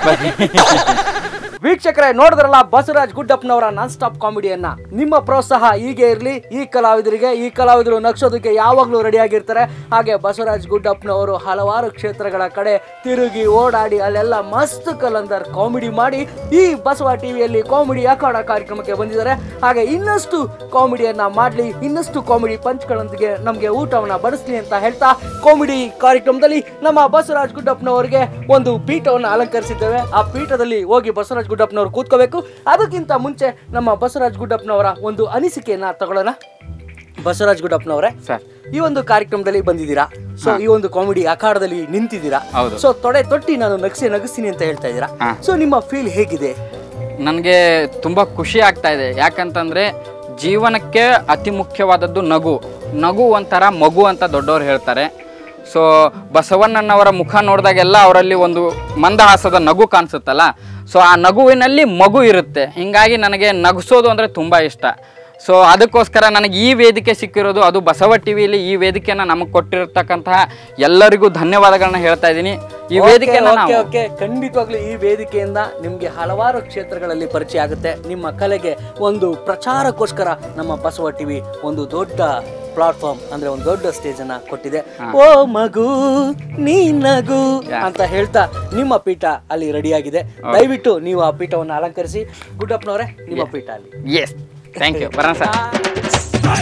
ವೀಕ್ಷಕರೇ ನೋಡಿದ್ರಲ್ಲ ಬಸವರಾಜ್ ಗುಡ್ಡಪ್ಪನವರ ನಾನ್ ಸ್ಟಾಪ್ ಕಾಮಿಡಿಯನ್ನ ನಿಮ್ಮ ಪ್ರೋತ್ಸಾಹ ಹೀಗೆ ಇರಲಿ ಈ ಕಲಾವಿದರಿಗೆ ಈ ಕಲಾವಿದರು ನಗ್ಸೋದಕ್ಕೆ ಯಾವಾಗಲೂ ರೆಡಿ ಆಗಿರ್ತಾರೆ ಹಾಗೆ ಬಸವರಾಜ್ ಗುಡ್ಡಪ್ಪನವರು ಹಲವಾರು ಕ್ಷೇತ್ರಗಳ ಕಡೆ ತಿರುಗಿ ಓಡಾಡಿ ಅಲ್ಲೆಲ್ಲ ಮಸ್ತ್ ಕಲಂದರ್ ಕಾಮಿಡಿ ಮಾಡಿ ಈ ಬಸವ ಟಿವಿಯಲ್ಲಿ ಕಾಮಿಡಿ ಅಖಾಡ ಕಾರ್ಯಕ್ರಮಕ್ಕೆ ಬಂದಿದ್ದಾರೆ ಹಾಗೆ ಇನ್ನಷ್ಟು ಕಾಮಿಡಿಯನ್ನ ಮಾಡಲಿ ಇನ್ನಷ್ಟು ಕಾಮಿಡಿ ಪಂಚ್ಗಳೊಂದಿಗೆ ನಮಗೆ ಊಟವನ್ನ ಬಡಿಸ್ಲಿ ಅಂತ ಹೇಳ್ತಾ ಕಾಮಿಡಿ ಕಾರ್ಯಕ್ರಮದಲ್ಲಿ ನಮ್ಮ ಬಸವರಾಜ್ ಗುಡ್ಡಪ್ಪನವರಿಗೆ ಒಂದು ಪೀಠವನ್ನು ಅಲಂಕರಿಸಿದ್ದೇವೆ ಆ ಪೀಠದಲ್ಲಿ ಹೋಗಿ ಬಸವರಾಜ್ ಗುಡ್ಡಪ್ಪನವರು ಕೂತ್ಕೋಬೇಕು ಅದಕ್ಕಿಂತ ಮುಂಚೆ ನಮ್ಮ ಬಸವರಾಜ್ ಗುಡ್ಡಪ್ಪನವರ ಒಂದು ಅನಿಸಿಕೆಯನ್ನ ತಗೊಳ್ಳೋಣ ಬಸವರಾಜ್ ಗುಡ್ಡಪ್ಪನವರೇ ಸರ್ ಈ ಒಂದು ಕಾರ್ಯಕ್ರಮದಲ್ಲಿ ಬಂದಿದ್ದೀರಾ ಸೊ ಈ ಒಂದು ಕಾಮಿಡಿ ಅಖಾಡದಲ್ಲಿ ನಿಂತಿದ್ದೀರಾ ಹೌದು. ಸೊ ತೊಡೆ ತೊಟ್ಟಿ ನಾನು ನಗಿಸಿ ನಗಿಸ್ತೀನಿ ಅಂತ ಹೇಳ್ತಾ ಇದ್ದೀರಾ ಹಾ. ಸೊ ನಿಮ್ಮ ಫೀಲ್ ಹೇಗಿದೆ ನನಗೆ ತುಂಬ ಖುಷಿ ಆಗ್ತಾ ಇದೆ ಯಾಕಂತಂದರೆ ಜೀವನಕ್ಕೆ ಅತಿ ಮುಖ್ಯವಾದದ್ದು ನಗು ನಗು ಒಂಥರ ಮಗು ಅಂತ ದೊಡ್ಡವರು ಹೇಳ್ತಾರೆ ಸೊ ಬಸವಣ್ಣನವರ ಮುಖ ನೋಡಿದಾಗೆಲ್ಲ ಅವರಲ್ಲಿ ಒಂದು ಮಂದಹಾಸದ ನಗು ಕಾಣಿಸುತ್ತಲ್ಲ ಸೊ ಆ ನಗುವಿನಲ್ಲಿ ಮಗು ಇರುತ್ತೆ ಹಿಂಗಾಗಿ ನನಗೆ ನಗಿಸೋದು ಅಂದರೆ ತುಂಬ ಇಷ್ಟ ಸೊ ಅದಕ್ಕೋಸ್ಕರ ನನಗೆ ಈ ವೇದಿಕೆ ಸಿಕ್ಕಿರೋದು ಅದು ಬಸವ ಟಿ ವಿಲಿ ಈ ವೇದಿಕೆನ ನಮಗೆ ಕೊಟ್ಟಿರತಕ್ಕಂತಹ ಎಲ್ಲರಿಗೂ ಧನ್ಯವಾದಗಳನ್ನ ಹೇಳ್ತಾ ಇದ್ದೀನಿ ಈ ವೇದಿಕೆನ ಓಕೆ ನಾವು ಓಕೆ ಖಂಡಿತವಾಗ್ಲೂ ಈ ವೇದಿಕೆಯಿಂದ ನಿಮ್ಗೆ ಹಲವಾರು ಕ್ಷೇತ್ರಗಳಲ್ಲಿ ಪರಿಚಯ ಆಗುತ್ತೆ ನಿಮ್ಮ ಕಲೆಗೆ ಒಂದು ಪ್ರಚಾರಕ್ಕೋಸ್ಕರ ನಮ್ಮ ಬಸವ ಟಿವಿ ಒಂದು ದೊಡ್ಡ ಪ್ಲಾಟ್ಫಾರ್ಮ್ ಅಂದ್ರೆ ಒಂದು ದೊಡ್ಡ ಸ್ಟೇಜ್ ಅನ್ನ ಕೊಟ್ಟಿದೆ ಓ ಮಗು ನೀ ನಗು ಅಂತ ಹೇಳ್ತಾ ನಿಮ್ಮ ಪೀಠ ಅಲ್ಲಿ ರೆಡಿ ಆಗಿದೆ ದಯವಿಟ್ಟು ನೀವು ಆ ಪೀಠವನ್ನು ಅಲಂಕರಿಸಿ ಗುಡ್ಡಪ್ಪನವರೇ ನಿಮ್ಮ ಪೀಠ ಅಲ್ಲಿ ಎಸ್ ಥ್ಯಾಂಕ್ ಯು ಬರೋಣ ಸರ್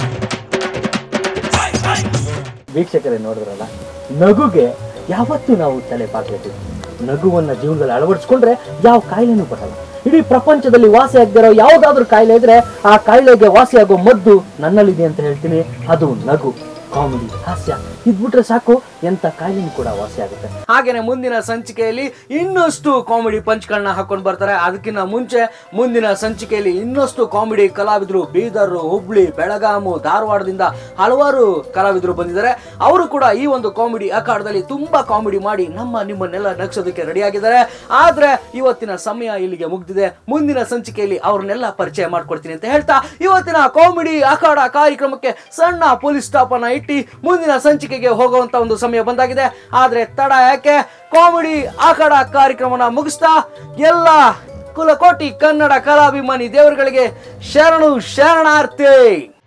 ವೀಕ್ಷಕರೇ ನೋಡಿದ್ರಲ್ಲ ನಗುಗೆ ಯಾವತ್ತೂ ನಾವು ತಲೆ ಬಾಗ್ಲೇಬೇಕು ನಗುವನ್ನ ಜೀವನದಲ್ಲಿ ಅಳವಡಿಸ್ಕೊಂಡ್ರೆ ಯಾವ ಕಾಯಿಲೆನೂ ಬರಲ್ಲ ಇಡೀ ಪ್ರಪಂಚದಲ್ಲಿ ವಾಸಿ ಆಗದಿರೋ ಯಾವುದಾದ್ರೂ ಕಾಯಿಲೆ ಇದ್ರೆ ಆ ಕಾಯಿಲೆಗೆ ವಾಸಿಯಾಗೋ ಮದ್ದು ನನ್ನಲ್ಲಿದೆ ಅಂತ ಹೇಳ್ತೀನಿ ಅದು ನಗು ಕಾಮಿಡಿ ಹಾಸ್ಯ ಇದ್ಬಿಟ್ರೆ ಸಾಕು ಎಂತ ಕಾಯಿಲೆನೂ ಕೂಡ ವಾಸಿ ಆಗುತ್ತೆ ಹಾಗೇನೆ ಮುಂದಿನ ಸಂಚಿಕೆಯಲ್ಲಿ ಇನ್ನಷ್ಟು ಕಾಮಿಡಿ ಪಂಚ್ಗಳನ್ನ ಹಾಕೊಂಡು ಬರ್ತಾರೆ ಅದಕ್ಕಿಂತ ಮುಂಚೆ ಮುಂದಿನ ಸಂಚಿಕೆಯಲ್ಲಿ ಇನ್ನಷ್ಟು ಕಾಮಿಡಿ ಕಲಾವಿದರು ಬೀದರ್ ಹುಬ್ಳಿ ಬೆಳಗಾಮು ಧಾರವಾಡದಿಂದ ಹಲವಾರು ಕಲಾವಿದರು ಬಂದಿದ್ದಾರೆ ಅವರು ಕೂಡ ಈ ಒಂದು ಕಾಮಿಡಿ ಅಖಾಡದಲ್ಲಿ ತುಂಬಾ ಕಾಮಿಡಿ ಮಾಡಿ ನಮ್ಮ ನಿಮ್ಮನ್ನೆಲ್ಲ ನಗ್ಸೋದಕ್ಕೆ ರೆಡಿ ಆಗಿದ್ದಾರೆ ಆದ್ರೆ ಇವತ್ತಿನ ಸಮಯ ಇಲ್ಲಿಗೆ ಮುಗ್ದಿದೆ ಮುಂದಿನ ಸಂಚಿಕೆಯಲ್ಲಿ ಅವ್ರನ್ನೆಲ್ಲ ಪರಿಚಯ ಮಾಡ್ಕೊಡ್ತೀನಿ ಅಂತ ಹೇಳ್ತಾ ಇವತ್ತಿನ ಕಾಮಿಡಿ ಅಖಾಡ ಕಾರ್ಯಕ್ರಮಕ್ಕೆ ಸಣ್ಣ ಪೊಲೀಸ್ ಸ್ಟಾಪ್ ಅನ್ನ ಇಟ್ಟು ಮುಂದಿನ ಸಂಚಿಕೆಗೆ ಹೋಗುವಂತ ಒಂದು ಸಮಯ ಬಂದಾಗಿದೆ ಆದ್ರೆ ತಡ ಯಾಕೆ ಕಾಮಿಡಿ ಅಖಾಡ ಕಾರ್ಯಕ್ರಮನ ಮುಗಿಸ್ತಾ ಎಲ್ಲ ಕುಲಕೋಟಿ ಕನ್ನಡ ಕಲಾಭಿಮಾನಿ ದೇವರುಗಳಿಗೆ ಶರಣು ಶರಣಾರ್ಥಿ